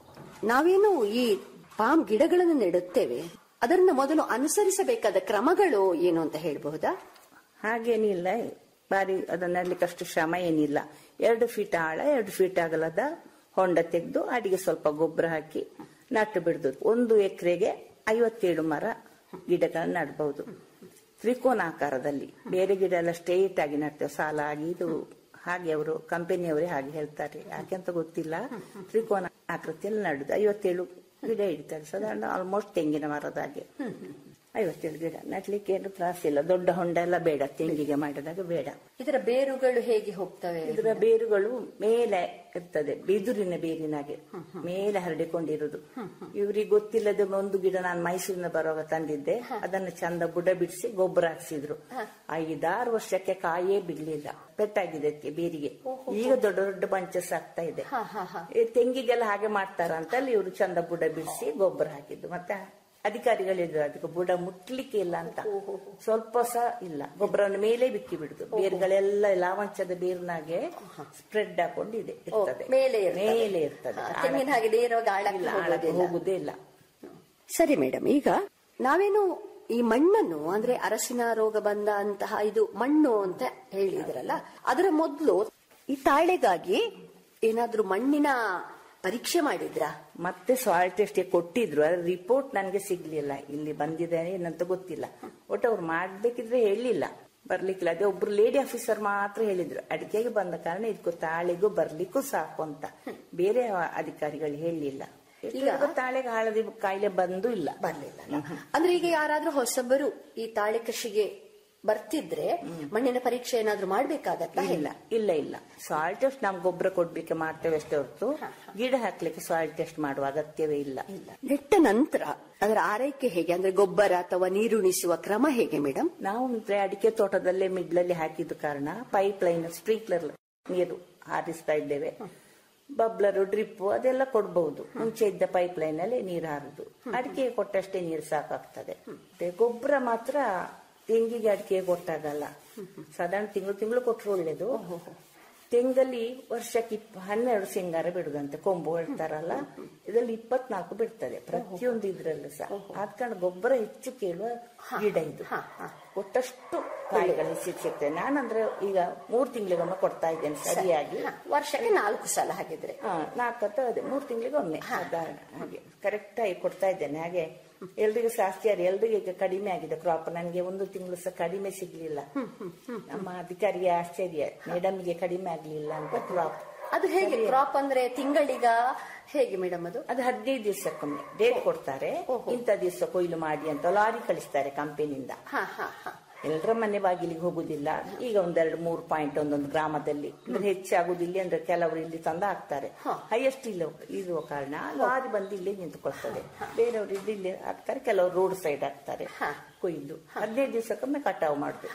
ನಾವೇನು ಈ ಪಾಮ್ ಗಿಡಗಳನ್ನು ನೆಡುತ್ತೇವೆ ಅದರಿಂದ ಮೊದಲು ಅನುಸರಿಸಬೇಕಾದ ಕ್ರಮಗಳು ಏನು ಅಂತ ಹೇಳಬಹುದಾ ಹಾಗೇನಿಲ್ಲ ಬಾರಿ ಅದನ್ನೆಲ್ಲ ಅಷ್ಟು ಶ್ರಮ ಏನಿಲ್ಲ ಎರಡು ಫೀಟ್ ಆಳ ಎರಡು ಫೀಟ್ ಅಗಲದ ಹೊಂಡ ತೆಗೆದು ಅಡಿಗೆ ಸ್ವಲ್ಪ ಗೊಬ್ಬರ ಹಾಕಿ ನಟ್ಟು ಬಿಡುದು ಒಂದು ಎಕರೆಗೆ ಐವತ್ತೇಳು ಮರ ಗಿಡಗಳನ್ನ ನೆಡ್ಬಹುದು ತ್ರಿಕೋನಾಕಾರದಲ್ಲಿ ಬೇರೆ ಗಿಡ ಎಲ್ಲ ಸ್ಟ್ರೇಟ್ ಆಗಿ ನೆಡ್ತೇವೆ ಸಾಲ ಆಗಿ ಇದು ಹಾಗೆ ಅವರು ಕಂಪನಿಯವರೇ ಹಾಗೆ ಹೇಳ್ತಾರೆ ಯಾಕೆಂತ ಗೊತ್ತಿಲ್ಲ ತ್ರಿಕೋನ ಆಕೃತಿಯಲ್ಲಿ ನಡುದು ಐವತ್ತೇಳು ಗಿಡ ಇಡ್ತಾರೆ ಸಾಧಾರಣ ಆಲ್ಮೋಸ್ಟ್ ತೆಂಗಿನ ಮರದ ಹಾಗೆ ಐವತ್ತೇಳು ಗಿಡ ನಡ್ಲಿಕ್ಕೆ ಏನು ತ್ರಾಸ ಇಲ್ಲ ದೊಡ್ಡ ಹೊಂಡ ಎಲ್ಲ ಬೇಡ ತೆಂಗಿಗೆ ಮಾಡಿದಾಗ ಬೇಡ ಇದರ ಬೇರುಗಳು ಹೇಗೆ ಹೋಗ್ತವೆ ಇದರ ಬೇರುಗಳು ಮೇಲೆ ಇರ್ತದೆ ಬಿದುರಿನ ಬೇರಿನಾಗೆ ಮೇಲೆ ಹರಡಿಕೊಂಡಿರುವುದು ಇವ್ರಿಗೆ ಗೊತ್ತಿಲ್ಲದ ಒಂದು ಗಿಡ ನಾನು ಮೈಸೂರಿನ ಬರುವಾಗ ತಂದಿದ್ದೆ ಅದನ್ನ ಚಂದ ಬುಡ ಬಿಡಿಸಿ ಗೊಬ್ಬರ ಹಾಕ್ಸಿದ್ರು ಐದಾರು ವರ್ಷಕ್ಕೆ ಕಾಯೇ ಬಿಡ್ಲಿಲ್ಲ ಪೆಟ್ಟಾಗಿದೆ ಅದಕ್ಕೆ ಬೇರಿಗೆ ಈಗ ದೊಡ್ಡ ದೊಡ್ಡ ಬಂಚಸ್ ಆಗ್ತಾ ಇದೆ ಈ ತೆಂಗಿಗೆಲ್ಲ ಹಾಗೆ ಮಾಡ್ತಾರ ಅಂತ ಅಲ್ಲಿ ಇವರು ಚಂದ ಬುಡ ಬಿಡಿಸಿ ಗೊಬ್ಬರ ಹಾಕಿದ್ದು ಮತ್ತೆ ಅಧಿಕಾರಿಗಳಿದ್ರು ಅದಕ್ಕೆ ಬುಡ ಮುಟ್ಲಿಕ್ಕೆ ಇಲ್ಲ ಅಂತ ಸ್ವಲ್ಪ ಸಹ ಇಲ್ಲ ಗೊಬ್ಬರವನ್ನು ಮೇಲೆ ಬಿಕ್ಕಿ ಬಿಡುದು ಬೇರುಗಳೆಲ್ಲ ಲಾವಂಚದ ಬೇರಿನಾಗೆ ಸ್ಪ್ರೆಡ್ ಹಾಕೊಂಡಿದೆ ಇರ್ತದೆ ಮೇಲೆ ಇರ್ತದೆ. ಮೇಲೆ ಇರ್ತದೆ ಹಾ, ತೆಂಗಿನ ಹಾಗೆ ನೇರವಾಗಿ ಆಳಕ್ಕೆ ಇಲ್ಲ, ಆಳಕ್ಕೆ ಹೋಗೋದಿಲ್ಲ. ಹೋಗುದೇ ಇಲ್ಲ ಸರಿ ಮೇಡಮ್ ಈಗ ನಾವೇನು ಈ ಮಣ್ಣನ್ನು ಅಂದ್ರೆ ಅರಸಿನ ರೋಗ ಬಂದ ಅಂತಹ ಇದು ಮಣ್ಣು ಅಂತ ಹೇಳಿದ್ರಲ್ಲ ಅದರ ಮೊದಲು ಈ ತಾಳೆಗಾಗಿ ಏನಾದ್ರೂ ಮಣ್ಣಿನ ಪರೀಕ್ಷೆ ಮಾಡಿದ್ರಾ ಮತ್ತೆ ಸಾಯಿಲ್ ಟೆಸ್ಟ್ ಕೊಟ್ಟಿದ್ರು ಅದ್ರ ರಿಪೋರ್ಟ್ ನನಗೆ ಸಿಗ್ಲಿಲ್ಲ ಇಲ್ಲಿ ಬಂದಿದೆ ಏನಂತ ಗೊತ್ತಿಲ್ಲ ಒಟ್ಟು ಅವ್ರು ಮಾಡ್ಬೇಕಿದ್ರೆ ಹೇಳಿಲ್ಲ ಬರ್ಲಿಕ್ಕಿಲ್ಲ ಅದೇ ಒಬ್ರು ಲೇಡಿ ಆಫೀಸರ್ ಮಾತ್ರ ಹೇಳಿದ್ರು ಅಡಿಕೆಗೆ ಬಂದ ಕಾರಣ ಇದಕ್ಕೂ ತಾಳೆಗೂ ಬರ್ಲಿಕ್ಕೂ ಸಾಕು ಅಂತ ಬೇರೆ ಅಧಿಕಾರಿಗಳು ಹೇಳಲಿಲ್ಲ ಈಗ ತಾಳೆಗೆ ಹಳದಿ ಕಾಯಿಲೆ ಬಂದು ಇಲ್ಲ ಬರ್ಲಿಲ್ಲ ಅಂದ್ರೆ ಈಗ ಯಾರಾದ್ರೂ ಹೊಸಬರು ಈ ತಾಳೆ ಕೃಷಿಗೆ ಬರ್ತಿದ್ರೆ ಮಣ್ಣಿನ ಪರೀಕ್ಷೆ ಏನಾದ್ರೂ ಮಾಡ್ಬೇಕಾಗತ್ತಾ ಇಲ್ಲ ಇಲ್ಲ ಇಲ್ಲ ಸಾಯಿಲ್ ಟೆಸ್ಟ್ ನಾವು ಗೊಬ್ಬರ ಕೊಡ್ಲಿಕ್ಕೆ ಮಾಡ್ತೇವೆ ಅಷ್ಟೇ ಹೊರತು ಗಿಡ ಹಾಕ್ಲಿಕ್ಕೆ ಸಾಯಿಲ್ ಟೆಸ್ಟ್ ಮಾಡುವ ಅಗತ್ಯವೇ ಇಲ್ಲ ನೆಟ್ಟ ನಂತರ ಅದರ ಆರೈಕೆ ಹೇಗೆ ಅಂದ್ರೆ ಗೊಬ್ಬರ ಅಥವಾ ನೀರುಣಿಸುವ ಕ್ರಮ ಹೇಗೆ ಮೇಡಮ್ ನಾವು ಅಂದ್ರೆ ಅಡಿಕೆ ತೋಟದಲ್ಲೇ ಮಿಡ್ಲಲ್ಲಿ ಹಾಕಿದ ಕಾರಣ ಪೈಪ್ ಲೈನ್ ಸ್ಪ್ರಿಂಕ್ಲರ್ ನೀರು ಹಾರಿಸ್ತಾ ಇದ್ದೇವೆ ಬಬ್ಲರು ಡ್ರಿಪ್ ಅದೆಲ್ಲ ಕೊಡ್ಬಹುದು ಮುಂಚೆ ಇದ್ದ ಪೈಪ್ ಲೈನ್ ಅಲ್ಲಿ ನೀರು ಹಾರುದು ಅಡಿಕೆ ಕೊಟ್ಟಷ್ಟೇ ನೀರು ಸಾಕಾಗ್ತದೆ ಮತ್ತೆ ಗೊಬ್ಬರ ಮಾತ್ರ ತೆಂಗಿಗೆ ಅಡಿಕೆ ಕೊಟ್ಟಾಗಲ್ಲ ಸಾಧಾರಣ ತಿಂಗಳು ತಿಂಗಳು ಕೊಟ್ಟರು ಒಳ್ಳೇದು ತೆಂಗಲ್ಲಿ ವರ್ಷಕ್ಕೆ ಇಪ್ಪ ಹನ್ನೆರಡು ಸಿಂಗಾರ ಬಿಡುದಂತೆ ಕೊಂಬು ಹೇಳ್ತಾರಲ್ಲ ಇದರಲ್ಲಿ ಇಪ್ಪತ್ನಾಲ್ಕು ಬಿಡ್ತದೆ ಪ್ರತಿಯೊಂದು ಇದ್ರಲ್ಲೂ ಸಹ ಆದ ಕಾರಣ ಗೊಬ್ಬರ ಹೆಚ್ಚು ಕೇಳುವ ಗಿಡ ಇದು ಒಟ್ಟಷ್ಟು ಕಾಯಿಗಳು ಸಿಕ್ ಸಿಗ್ತದೆ ನಾನಂದ್ರೆ ಈಗ ಮೂರ್ ತಿಂಗಳಿಗೊಮ್ಮೆ ಕೊಡ್ತಾ ಇದ್ದೇನೆ ಸರಿಯಾಗಿ ವರ್ಷಕ್ಕೆ ನಾಲ್ಕು ಸಲ ಹಾಗಿದ್ರೆ ಹಾ ನಾಲ್ಕು ಅಥವಾ ಅದೇ ಮೂರ್ ತಿಂಗಳಿಗೆ ಒಮ್ಮೆ ಸಾಧಾರಣ ಹಾಗೆ ಕರೆಕ್ಟ್ ಆಗಿ ಕೊಡ್ತಾ ಇದ್ದೇನೆ ಹಾಗೆ ಎಲ್ರಿಗೂ ಸಹ ಆಶ್ಚರ್ಯ ಎಲ್ರಿಗೂ ಈಗ ಕಡಿಮೆ ಆಗಿದೆ ಕ್ರಾಪ್ ನನಗೆ ಒಂದು ತಿಂಗಳು ಸಹ ಕಡಿಮೆ ಸಿಗ್ಲಿಲ್ಲ ನಮ್ಮ ಅಧಿಕಾರಿಗೆ ಆಶ್ಚರ್ಯ ಮೇಡಮ್ಗೆ ಕಡಿಮೆ ಆಗ್ಲಿಲ್ಲ ಅಂತ ಕ್ರಾಪ್ ಅದು ಹೇಗೆ ಕ್ರಾಪ್ ಅಂದ್ರೆ ತಿಂಗಳಿಗ ಹೇಗೆ ಮೇಡಮ್ ಅದು ಅದು ಹದಿನೈದು ದಿವಸಕ್ಕೊಮ್ಮೆ ಡೇಟ್ ಕೊಡ್ತಾರೆ ಇಂಥ ದಿವಸ ಕೊಯ್ಲು ಮಾಡಿ ಅಂತ ಲಾರಿ ಕಳಿಸ್ತಾರೆ ಕಂಪನಿಯಿಂದ ಹಾ ಹಾ ಹಾ ಎಲ್ಲರ ಮನೆ ಬಾಗಿಲಿಗೆ ಹೋಗುದಿಲ್ಲ ಈಗ ಒಂದೆರಡು ಮೂರು ಪಾಯಿಂಟ್ ಒಂದೊಂದು ಗ್ರಾಮದಲ್ಲಿ ಅಂದ್ರೆ ಹೆಚ್ಚಾಗುದಿಲ್ಲ ಅಂದ್ರೆ ಕೆಲವರು ಇಲ್ಲಿ ತಂದ ಹಾಕ್ತಾರೆ ಹೈಯೆಸ್ಟ್ ಇಲ್ಲ ಇರುವ ಕಾರಣ ಲಾರಿ ಬಂದು ಇಲ್ಲೇ ನಿಂತುಕೊಳ್ತದೆ ಬೇರೆಯವರು ಇಲ್ಲಿ ಇಲ್ಲಿ ಹಾಕ್ತಾರೆ ಕೆಲವರು ರೋಡ್ ಸೈಡ್ ಹಾಕ್ತಾರೆ ಕೊಯ್ದು ಹದಿನೈದು ದಿವಸಕ್ಕೊಮ್ಮೆ ಕಟಾವು ಮಾಡುದು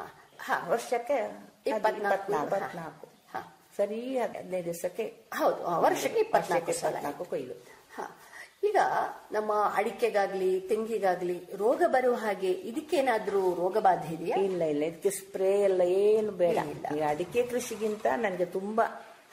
ವರ್ಷಕ್ಕೆ ಇಪ್ಪತ್ನಾಲ್ಕು. ಇಪ್ಪತ್ನಾಲ್ಕು ಸರಿ ಹದಿನೈದು ದಿವಸಕ್ಕೆ ಹೌದು ಆ, ವರ್ಷಕ್ಕೆ ಇಪ್ಪತ್ನಾಲ್ಕು ಸಲ ಇಪ್ಪತ್ನಾಲ್ಕು ಕೊಯ್ಲು ಹ. ಈಗ ನಮ್ಮ ಅಡಿಕೆಗಾಗ್ಲಿ ತೆಂಗಿಗಾಗ್ಲಿ ರೋಗ ಬರುವ ಹಾಗೆ ಇದಕ್ಕೇನಾದ್ರೂ ರೋಗ ಬಾಧೆ ಇದೆಯಾ ಇಲ್ಲ ಇಲ್ಲ ಇದಕ್ಕೆ ಸ್ಪ್ರೇ ಎಲ್ಲ ಏನು ಬೇಡ ಈ ಅಡಿಕೆ ಕೃಷಿಗಿಂತ ನನಗೆ ತುಂಬಾ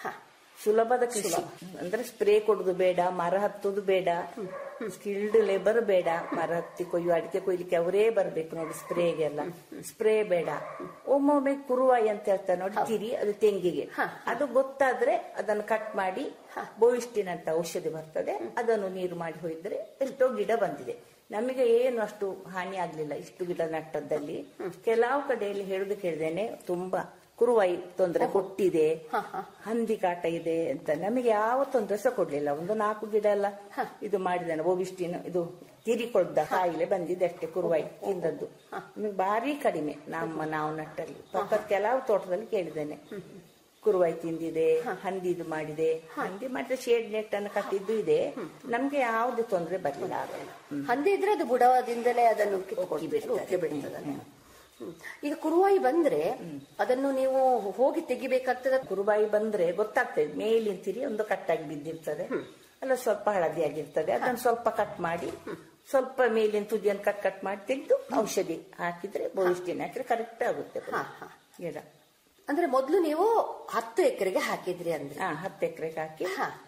ಸುಲಭದ ಕೃಷಿ ಅಂದ್ರೆ ಸ್ಪ್ರೇ ಕೊಡುದು ಬೇಡ ಮರ ಹತ್ತುದು ಬೇಡ ಸ್ಕಿಲ್ಡ್ ಲೇಬರ್ ಬೇಡ ಮರ ಹತ್ತಿ ಕೊಯ್ಯು ಅಡಿಕೆ ಕೊಯ್ಲಿಕ್ಕೆ ಅವರೇ ಬರ್ಬೇಕು ನೋಡಿ ಸ್ಪ್ರೇಗೆಲ್ಲ ಸ್ಪ್ರೇ ಬೇಡ ಒಮ್ಮೊಮ್ಮೆ ಕುರುವಾಯಿ ಅಂತ ಹೇಳ್ತಾರೆ ನೋಡಿ ತಿರಿ ಅದು ತೆಂಗಿಗೆ ಅದು ಗೊತ್ತಾದ್ರೆ ಅದನ್ನು ಕಟ್ ಮಾಡಿ ಬೋಯಿಸ್ಟಿನ್ ಅಂತ ಔಷಧಿ ಬರ್ತದೆ ಅದನ್ನು ನೀರು ಮಾಡಿ ಹೋಯಿದ್ರೆ ಎಷ್ಟೋ ಗಿಡ ಬಂದಿದೆ ನಮಗೆ ಏನು ಅಷ್ಟು ಹಾನಿ ಆಗ್ಲಿಲ್ಲ ಇಷ್ಟು ಗಿಡ ನಟ್ಟದಲ್ಲಿ ಕೆಲವು ಕಡೆಯಲ್ಲಿ ಹೇಳುದು ಕೇಳಿದ್ದೇನೆ ತುಂಬಾ ಕುರುವಾಯಿ ತೊಂದರೆ ಕೊಟ್ಟಿದೆ ಹಂದಿ ಕಾಟ ಇದೆ ಅಂತ ನಮಗೆ ಯಾವ ತೊಂದರೆ ಸಹ ಕೊಡ್ಲಿಲ್ಲ ಒಂದು ನಾಲ್ಕು ಗಿಡ ಎಲ್ಲ ಇದು ಮಾಡಿದ್ದೇನೆ ಓಬಿಸ್ಟಿನ್ ಇದು ತಿರಿಕೊಳ್ದ ಕಾಯಿಲೆ ಬಂದಿದೆ ಅಷ್ಟೇ ಕುರುವಾಯಿ ತಿಂದದ್ದು ನಮಗೆ ಭಾರಿ ಕಡಿಮೆ ನಮ್ಮ ನಾವು ನಟ್ಟಲ್ಲಿ ಪಕ್ಕದ ಕೆಲವು ತೋಟದಲ್ಲಿ ಕೇಳಿದ್ದೇನೆ ಕುರುವಾಯಿ ತಿಂದಿದೆ ಹಂದಿ ಇದು ಮಾಡಿದೆ ಹಂದಿ ಮಾಡಿದ್ರೆ ಶೇಡ್ ನೆಟ್ ಅನ್ನು ಕಟ್ಟಿದ್ದು ಇದೆ ನಮ್ಗೆ ಯಾವುದೇ ತೊಂದರೆ ಬರಲಿಲ್ಲ ಆಗಲ್ಲ ಹಂದಿ ಇದ್ರೆ ಅದು ಬುಡದಿಂದಲೇ ಅದನ್ನು ಕಿತ್ಕೊಳ್ಬೇಕು, ಉಕ್ಕಿ ಬಿಡ್ತದೆ. ಹ್ಮ್. ಈಗ ಕುರುವಾಯಿ ಬಂದ್ರೆ ಅದನ್ನು ನೀವು ಹೋಗಿ ತೆಗಿಬೇಕಾಗ್ತದ ಕುರುಬಾಯಿ ಬಂದ್ರೆ ಗೊತ್ತಾಗ್ತದೆ ಮೇಲಿನ ತಿರಿ ಒಂದು ಕಟ್ಟಾಗಿ ಬಿದ್ದಿರ್ತದೆ ಅಲ್ಲ ಸ್ವಲ್ಪ ಹಳದಿ ಆಗಿರ್ತದೆ ಅದನ್ನ ಸ್ವಲ್ಪ ಕಟ್ ಮಾಡಿ ಸ್ವಲ್ಪ ಮೇಲಿನ ತುದಿಯನ್ನು ಕಟ್ ಕಟ್ ಮಾಡಿ ತೆಗೆದು ಔಷಧಿ ಹಾಕಿದ್ರೆ ಬೋಯಿಸ್ಟಿನ್ ಹಾಕಿದ್ರೆ ಕರೆಕ್ಟ್ ಆಗುತ್ತೆ ಗಿಡ ಅಂದ್ರೆ ಮೊದ್ಲು ನೀವು ಹತ್ತು ಎಕರೆಗೆ ಹಾಕಿದ್ರಿ ಅಂದ್ರೆ ಹಾ ಹತ್ತು ಎಕರೆಗೆ ಹಾಕಿ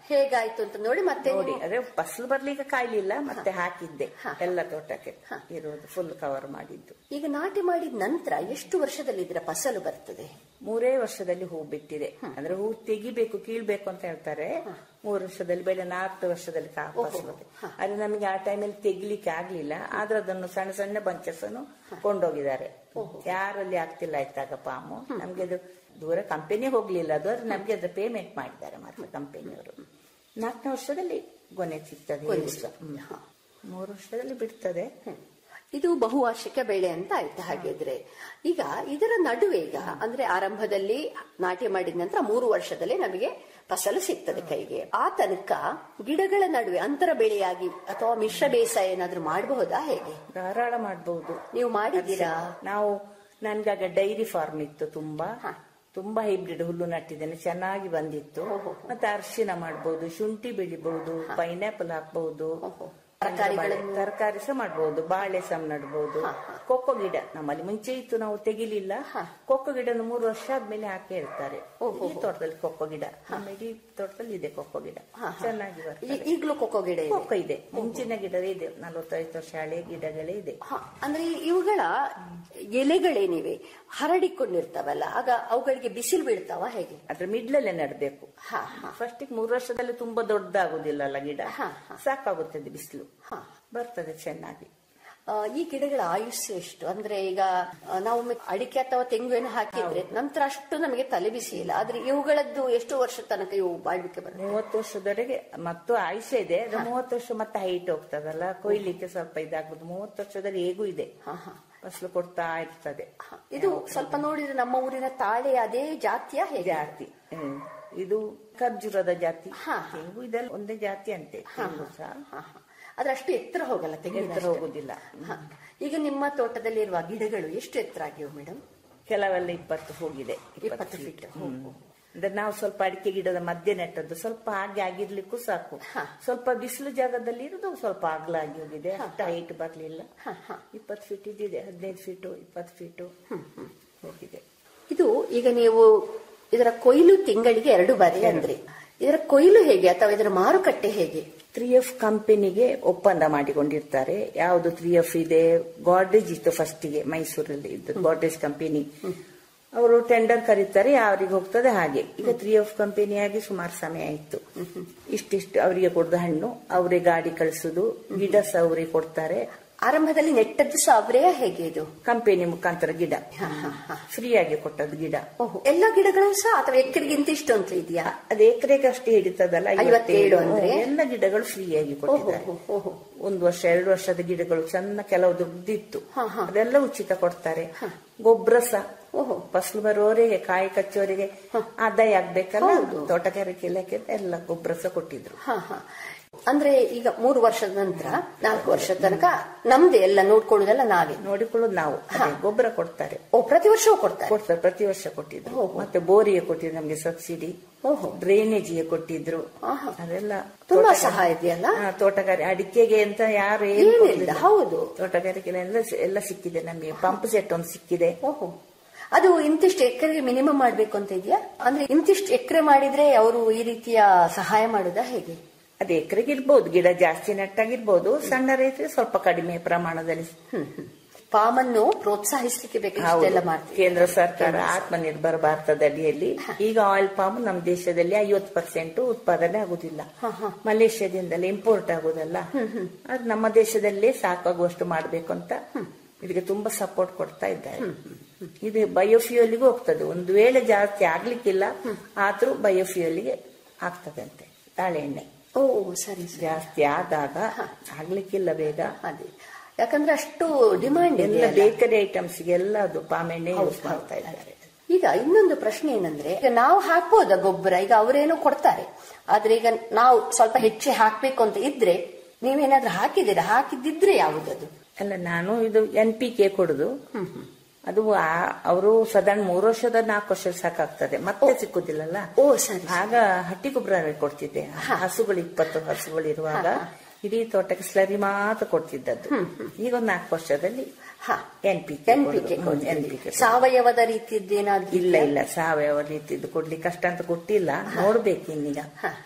ಹೇಗಾಯ್ತು ಅಂತ ನೋಡಿ ಮತ್ತೆ ನೋಡಿ ನೀವು- ಅದೇ ಫಸಲು ಬರ್ಲಿಕ್ಕೆ ಕಾಯ್ಲಿಲ್ಲ ಮತ್ತೆ ಹಾಕಿದ್ದೆ ಎಲ್ಲ ತೋಟಕ್ಕೆ ಇರೋದು ಫುಲ್ ಕವರ್ ಮಾಡಿದ್ದು ಈಗ ನಾಟಿ ಮಾಡಿದ ನಂತರ ಎಷ್ಟು ವರ್ಷದಲ್ಲಿ ಇದರ ಫಸಲು ಬರ್ತದೆ ಮೂರೇ ವರ್ಷದಲ್ಲಿ ಹೂ ಬಿಟ್ಟಿದೆ ಅಂದ್ರೆ ಹೂ ತೆಗಿಬೇಕು ಕೀಳ್ಬೇಕು ಅಂತ ಹೇಳ್ತಾರೆ ಮೂರು ವರ್ಷದಲ್ಲಿ ಬೆಳೆ ನಾಲ್ಕು ವರ್ಷದಲ್ಲಿ ಕಾ ಫಸಲು ಬರ್ತದೆ. ಆದ್ರೆ ನಮಗೆ ಆ ಟೈಮಲ್ಲಿ ತೆಗಿಲಿಕ್ಕೆ ಆಗ್ಲಿಲ್ಲ ಆದ್ರೆ ಅದನ್ನು ಸಣ್ಣ ಸಣ್ಣ ಬಂಚಸನ್ನು ಕೊಂಡೋಗಿದ್ದಾರೆ ಯಾರಲ್ಲಿ ಆಗ್ತಿಲ್ಲ ಆಯ್ತಾಗ ಪಾಮು ನಮ್ಗೆ ಅದು ದೂರ ಕಂಪನಿ ಹೋಗ್ಲಿಲ್ಲ ಅದು ಆದ್ರೆ ನಮ್ಗೆ ಅದ್ರ ಪೇಮೆಂಟ್ ಮಾಡಿದ್ದಾರೆ ಮಾತ್ರ ಕಂಪನಿಯವರು ನಾಲ್ಕನೇ ವರ್ಷದಲ್ಲಿ ಗೊನೆ ಸಿಗ್ತದೆ ಈ ವರ್ಷ. ಹ್ಮ್. ಮೂರು ವರ್ಷದಲ್ಲಿ ಬಿಡ್ತದೆ ಇದು ಬಹುವಾರ್ಷಿಕ ಬೆಳೆ ಅಂತ ಆಯ್ತು ಹಾಗಿದ್ರೆ ಈಗ ಇದರ ನಡುವೆ ಈಗ ಅಂದ್ರೆ ಆರಂಭದಲ್ಲಿ ನಾಟಿ ಮಾಡಿದ ನಂತರ ಮೂರು ವರ್ಷದಲ್ಲಿ ನಮಗೆ ಫಸಲು ಸಿಗ್ತದೆ ಕೈಗೆ ಆ ತನಕ ಗಿಡಗಳ ನಡುವೆ ಅಂತರ ಬೆಳೆಯಾಗಿ ಅಥವಾ ಮಿಶ್ರ ಬೇಸಾಯ ಏನಾದ್ರೂ ಮಾಡಬಹುದಾ ಹೇಗೆ ಧಾರಾಳ ಮಾಡಬಹುದು ನೀವು ಮಾಡಿದ್ದೀರಾ ನಾವು ನನ್ಗಾಗ ಡೈರಿ ಫಾರ್ಮ್ ಇತ್ತು ತುಂಬಾ ತುಂಬಾ ಹೈಬ್ರಿಡ್ ಹುಲ್ಲು ನಟ್ಟಿದ್ದೇನೆ ಚೆನ್ನಾಗಿ ಬಂದಿತ್ತು ಮತ್ತೆ ಅರಿಶಿನ ಮಾಡ್ಬೋದು ಶುಂಠಿ ಬೆಳಿಬಹುದು ಪೈನಾಪಲ್ ಹಾಕ್ಬಹುದು ತರಕಾರಿಗಳನ್ನು- ತರಕಾರಿ ಸಹ ಮಾಡ್ಬೋದು ಬಾಳೆ ಸಹ ನಡ್ಬೋದು ಕೊಕ್ಕೋ ಗಿಡ ನಮ್ಮಲ್ಲಿ ಮುಂಚೆ ಇತ್ತು ನಾವು ತೆಗಿಲಿಲ್ಲ ಕೊಕ್ಕೋ ಗಿಡ ಮೂರು ವರ್ಷ ಆದ್ಮೇಲೆ ಹಾಕಿ ಹೇಳ್ತಾರೆ ಈ ತೋಟದಲ್ಲಿ ಕೊಕ್ಕೋ ಗಿಡ ನಮ್ಮ ಇಡೀ ತೋಟದಲ್ಲಿ ಇದೆ ಕೊಕ್ಕೋ ಗಿಡ ಚೆನ್ನಾಗಿ ಬರ್ತದೆ ಈ- ಈಗ್ಲೂ ಕೊಕ್ಕೋ ಗಿಡ ಇದೆ ಕೊಕ್ಕೋ ಇದೆ ಮುಂಚಿನ ಗಿಡವೇ ಇದೆ ನಲವತ್ತೈದು ವರ್ಷ ಹಳೆ ಗಿಡಗಳೇ ಇದೆ ಹ, ಅಂದ್ರೆ ಇವುಗಳ ಎಲೆಗಳೇನಿವೆ ಹರಡಿಕೊಂಡಿರ್ತಾವಲ್ಲ ಆಗ ಅವುಗಳಿಗೆ ಬಿಸಿಲು ಬೀಳ್ತಾವ ಹೇಗೆ ಅದ್ರ ಮಿಡ್ಲಲ್ಲೇ ನಡ್ಬೇಕು ಹ, ಹ. ಫಸ್ಟ್ ಮೂರು ವರ್ಷದಲ್ಲಿ ತುಂಬಾ ದೊಡ್ಡದಾಗುದಿಲ್ಲಲ್ಲ ಗಿಡ ಹ, ಹ. ಸಾಕಾಗುತ್ತದೆ ಬಿಸಿಲು ಹ. ಬರ್ತದೆ ಚೆನ್ನಾಗಿ ಆ, ಈ ಗಿಡಗಳ ಆಯುಷ್ಯ ಎಷ್ಟು ಅಂದ್ರೆ ಈಗ ಆ, ನಾವು ಒಮ್ಮೆ ಅಡಿಕೆ ಅಥವಾ ತೆಂಗುವನ್ನು ಹಾಕಿದ್ರೆ ನಂತರ ಅಷ್ಟು ನಮಗೆ ತಲೆ ಬಿಸಿ ಇಲ್ಲ ಆದ್ರೆ ಇವುಗಳದ್ದು ಎಷ್ಟು ವರ್ಷ ತನಕ ಇವು ಬಾಳ್ವಿಕೆ ಬರುತ್ತೆ ಮೂವತ್ತು ವರ್ಷದವರೆಗೆ ಮತ್ತು ಆಯುಷ್ಯ ಇದೆ ಅದು ಮೂವತ್ತು ವರ್ಷ ಮತ್ತೆ ಹೈಟ್ ಹೋಗ್ತದಲ್ಲ ಕೊಯ್ಲಿಕ್ಕೆ ಸ್ವಲ್ಪ ಇದಾಗುದು ಮೂವತ್ತು ವರ್ಷದಲ್ಲಿ ಹೇಗೂ ಇದೆ ಫಸಲು ಕೊಡ್ತಾ ಇರ್ತದೆ ಹ, ಇದು ಸ್ವಲ್ಪ ನೋಡಿದ್ರೆ ನಮ್ಮ ಊರಿನ ತಾಳೆ ಅದೇ ಜಾತಿಯ ಹೇಗೆ ಜಾತಿ ಹ್ಮ್. ಇದು ಖರ್ಜೂರದ ಜಾತಿ ಹ, ಹ. ತೆಂಗು ಇದೆಲ್ಲ ಒಂದೇ ಜಾತಿ ಅಂತೆ ತೆಂಗು ಸಹ ಹ, ಹ. ಆದ್ರೆ ಅಷ್ಟು ಎತ್ತರ ಹೋಗಲ್ಲ ತೆಂಗಿನ ಎತ್ತರ ಹೋಗುದಿಲ್ಲ ಈಗ ನಿಮ್ಮ ತೋಟದಲ್ಲಿರುವ ಗಿಡಗಳು ಎಷ್ಟು ಎತ್ತರ ಆಗಿವೆ ಮೇಡಮ್ ಕೆಲವೆಲ್ಲ ಇಪ್ಪತ್ತು ಹೋಗಿದೆ ಇಪ್ಪತ್ತು feet. ಹ್ಮ್. ಅಂದ್ರೆ ನಾವು ಸ್ವಲ್ಪ ಅಡಿಕೆ ಗಿಡದ ಮಧ್ಯೆ ನೆಟ್ಟದ್ದು ಸ್ವಲ್ಪ ಹಾಗೆ ಆಗಿರ್ಲಿಕ್ಕೂ ಸಾಕು ಸ್ವಲ್ಪ ಬಿಸಿಲು ಜಾಗದಲ್ಲಿ ಇರುದು ಸ್ವಲ್ಪ ಅಗಲಾಗಿ ಹೋಗಿದೆ ಅಷ್ಟು ಹೈಟ್ ಬರ್ಲಿಲ್ಲ ಇಪ್ಪತ್ತು ಫೀಟ್ ಇದ್ದಿದೆ ಹದಿನೈದು ಫೀಟು ಇಪ್ಪತ್ತು ಫೀಟು ಹೋಗಿದೆ ಇದು ಈಗ ನೀವು ಇದರ ಕೊಯ್ಲು ತಿಂಗಳಿಗೆ ಎರಡು ಬಾರಿ ಅಂದ್ರೆ ಇದರ ಕೊಯ್ಲು ಹೇಗೆ ಅಥವಾ ಇದರ ಮಾರುಕಟ್ಟೆ ಹೇಗೆ ತ್ರೀ ಎಫ್ ಕಂಪನಿಗೆ ಒಪ್ಪಂದ ಮಾಡಿಕೊಂಡಿರ್ತಾರೆ ಯಾವುದು ತ್ರೀ ಎಫ್ ಇದೆ ಗಾಡ್ರೇಜ್ ಇತ್ತು ಫಸ್ಟಿಗೆ ಮೈಸೂರಲ್ಲಿ ಇದ್ದು ಗಾಡ್ರೇಜ್ ಕಂಪನಿ ಅವರು ಟೆಂಡರ್ ಕರೀತಾರೆ ಯಾರಿಗೆ ಹೋಗ್ತದೆ ಹಾಗೆ ಈಗ ತ್ರೀ ಎಫ್ ಕಂಪನಿಯಾಗಿ ಸುಮಾರು ಸಮಯ ಆಯ್ತು ಇಷ್ಟಿಷ್ಟು ಅವರಿಗೆ ಕೊಡ್ದ ಹಣ್ಣು ಅವರೇ ಗಾಡಿ ಕಳಿಸುದು ಗಿಡ ಸಹ ಅವರೇ ಕೊಡ್ತಾರೆ ಆರಂಭದಲ್ಲಿ ನೆಟ್ಟದ್ದು ಸಹ ಅವರೇ ಹೇಗೆ ಇದು ಕಂಪನಿ ಮುಖಾಂತರ ಗಿಡ ಫ್ರೀ ಆಗಿ ಕೊಟ್ಟದ್ದು ಗಿಡ ಓಹೋ ಎಲ್ಲ ಗಿಡಗಳು ಸಹ ಅಥವಾ ಎಕರೆಗಿಂತ ಇಷ್ಟು ಅಂತ ಇದೆಯಾ ಅದು ಎಕರೆಗೆ ಅಷ್ಟೇ ಹಿಡಿತದಲ್ಲ ಐವತ್ತೇಳು ಅಂದ್ರೆ? ಎಲ್ಲ ಗಿಡಗಳು ಫ್ರೀ ಆಗಿ ಕೊಟ್ಟಿದ್ದಾರೆ ಓಹೋ ಒಂದು ವರ್ಷ ಎರಡು ವರ್ಷದ ಗಿಡಗಳು ಚೆನ್ನ ಕೆಲವು ದುಡ್ಡಿತ್ತು ಅದೆಲ್ಲ ಉಚಿತ ಕೊಡ್ತಾರೆ ಗೊಬ್ಬರ ಸಹ ಓಹೋ. ಫಸಲು ಬರುವವರಿಗೆ ಕಾಯಿ ಕಚ್ಚುವವರಿಗೆ ಆದಾಯ ಆಗ್ಬೇಕಲ್ಲ ತೋಟಗಾರಿಕೆ ಇಲಾಖೆ ಎಲ್ಲ ಗೊಬ್ಬರ ಸಹ ಕೊಟ್ಟಿದ್ರು ಹ, ಹ. ಅಂದ್ರೆ ಈಗ ಮೂರು ವರ್ಷದ ನಂತರ ನಾಲ್ಕು ವರ್ಷದ ತನಕ ನಮ್ದೇ ಎಲ್ಲ ನೋಡ್ಕೊಳ್ಳುದೆಲ್ಲ ನಾವೇ ನೋಡಿಕೊಳ್ಳೋದು ನಾವು ಅದೇ ಗೊಬ್ಬರ ಕೊಡ್ತಾರೆ ಓ ಪ್ರತಿ ವರ್ಷವೂ ಕೊಡ್ತಾರೆ ಕೊಡ್ತಾರೆ ಪ್ರತಿ ವರ್ಷ ಕೊಟ್ಟಿದ್ರು ಮತ್ತೆ ಬೋರಿಗೆ ಕೊಟ್ಟಿದ್ರು ನಮ್ಗೆ ಸಬ್ಸಿಡಿ ಓಹೋ. ಡ್ರೈನೇಜಿಗೆ ಕೊಟ್ಟಿದ್ರು ಆಹಾ. ಅದೆಲ್ಲ ತುಂಬಾ ತೋಟಗಾರಿ- ಸಹಾಯ ಇದೆಯಲ್ಲ ಹಾ, ತೋಟಗಾರಿ ಅಡಿಕೆಗೆ ಅಂತ ಯಾರು ಏನು ಏನಿಲ್ಲ, ಕೊಡ್ಲಿಲ್ಲ. ಹೌದು. ತೋಟಗಾರಿಕೆ ಎಲ್ಲ ಎಲ್ಲ ಸಿಕ್ಕಿದೆ ನಮಗೆ ಪಂಪ್ ಸೆಟ್ ಒಂದು ಸಿಕ್ಕಿದೆ ಓಹೋ ಅದು ಇಂತಿಷ್ಟು ಎಕರೆಗೆ ಮಿನಿಮಮ್ ಮಾಡ್ಬೇಕು ಅಂತ ಇದೆಯಾ ಅಂದ್ರೆ ಇಂತಿಷ್ಟು ಎಕರೆ ಮಾಡಿದ್ರೆ ಅವರು ಈ ರೀತಿಯ ಸಹಾಯ ಮಾಡುದಾ ಹೇಗೆ ಅದೇ ಎಕರೆಗೆ ಇರ್ಬೋದು ಗಿಡ ಜಾಸ್ತಿ ನೆಟ್ಟಾಗಿರ್ಬೋದು ಸಣ್ಣ ರೈತರಿಗೆ ಸ್ವಲ್ಪ ಕಡಿಮೆ ಪ್ರಮಾಣದಲ್ಲಿ ಪಾಮ್ ಅನ್ನು ಪ್ರೋತ್ಸಾಹಿಸ್ಲಿಕ್ಕೆ ಬೇಕು ಹೌದು. ಇಷ್ಟೆಲ್ಲ ಮಾಡ್ತೀವಿ ಕೇಂದ್ರ ಸರ್ಕಾರ ಆತ್ಮನಿರ್ಭರ ಭಾರತದ ಅಡಿಯಲ್ಲಿ ಈಗ ಆಯಿಲ್ ಪಾಮ್ ನಮ್ಮ ದೇಶದಲ್ಲಿ ಐವತ್ತು ಪರ್ಸೆಂಟ್ ಉತ್ಪಾದನೆ ಆಗುದಿಲ್ಲ ಮಲೇಷ್ಯಾದಿಂದಲೇ ಇಂಪೋರ್ಟ್ ಆಗುದಲ್ಲ ಅದು ನಮ್ಮ ದೇಶದಲ್ಲೇ ಸಾಕಾಗುವಷ್ಟು ಮಾಡಬೇಕು ಅಂತ ಇದಕ್ಕೆ ತುಂಬಾ ಸಪೋರ್ಟ್ ಕೊಡ್ತಾ ಇದ್ದಾರೆ ಇದು ಬಯೋಫ್ಯೂಯಲ್ಗೆ ಹೋಗ್ತದೆ ಒಂದು ವೇಳೆ ಜಾಸ್ತಿ ಆಗ್ಲಿಕ್ಕಿಲ್ಲ ಆದ್ರೂ ಬಯೋಫ್ಯೂಯಲ್ಗೆ ಆಗ್ತದಂತೆ ತಾಳೆಎಣ್ಣೆ ಓ ಸರಿ ಸರಿ ಜಾಸ್ತಿ ಆದಾಗ ಆಗ್ಲಿಕ್ಕಿಲ್ಲ ಬೇಗ ಅದೇ ಯಾಕಂದ್ರೆ ಅಷ್ಟು ಡಿಮಾಂಡ್ ಎಲ್ಲ ಇದೆ ಬೇಕರಿ ಐಟಮ್ಸ್ ಎಲ್ಲ ಅದು ಪಾಮ್ ಎಣ್ಣೆ ಯೂಸ್ ಮಾಡ್ತಾ ಇದ್ದಾರೆ ಈಗ ಇನ್ನೊಂದು ಪ್ರಶ್ನೆ ಏನಂದ್ರೆ ಈಗ ನಾವು ಹಾಕ್ಬೋದಾ ಗೊಬ್ಬರ ಈಗ ಅವರೇನೋ ಕೊಡ್ತಾರೆ ಆದ್ರೆ ಈಗ ನಾವು ಸ್ವಲ್ಪ ಹೆಚ್ಚು ಹಾಕ್ಬೇಕು ಅಂತ ಇದ್ರೆ ನೀವೇನಾದ್ರೂ ಹಾಕಿದ್ದೀರಾ ಹಾಕಿದ್ದಿದ್ರೆ ಯಾವುದದು ಅಲ್ಲ ನಾನು ಇದು ಎನ್ ಪಿ ಕೆ ಕೊಡುದು ಅದು ಅವರು ಸಾಧಾರಣ ಮೂರು ವರ್ಷದ ನಾಲ್ಕು ವರ್ಷ ಸಾಕಾಗ್ತದೆ ಮತ್ತೆ ಸಿಕ್ಕುದಿಲ್ಲಲ್ಲ ಓ ಸರಿ ಆಗ ಹಟ್ಟಿ ಗೊಬ್ಬರ ಕೊಡ್ತಿದ್ದೆ ಹಸುಗಳು ಇಪ್ಪತ್ತು ಹಸುಗಳು ಇರುವಾಗ ಇಡೀ ತೋಟಕ್ಕೆ ಸ್ಲರಿ ಮಾತ್ರ ಕೊಡ್ತಿದ್ದದ್ದು ಈಗ ಒಂದು ನಾಲ್ಕು ವರ್ಷದಲ್ಲಿ ಹಾ N P N P K ಸಾವಯವದ ರೀತಿಯದ್ದೇನಾದ್ರೂ ಇಲ್ಲ ಇಲ್ಲ ಸಾವಯವ ರೀತಿದ್ದು ಕೊಡ್ಲಿಕ್ಕೆ ಅಷ್ಟ ಅಂತ ಕೊಟ್ಟಿಲ್ಲ ನೋಡ್ಬೇಕು ಇನ್ನೀಗ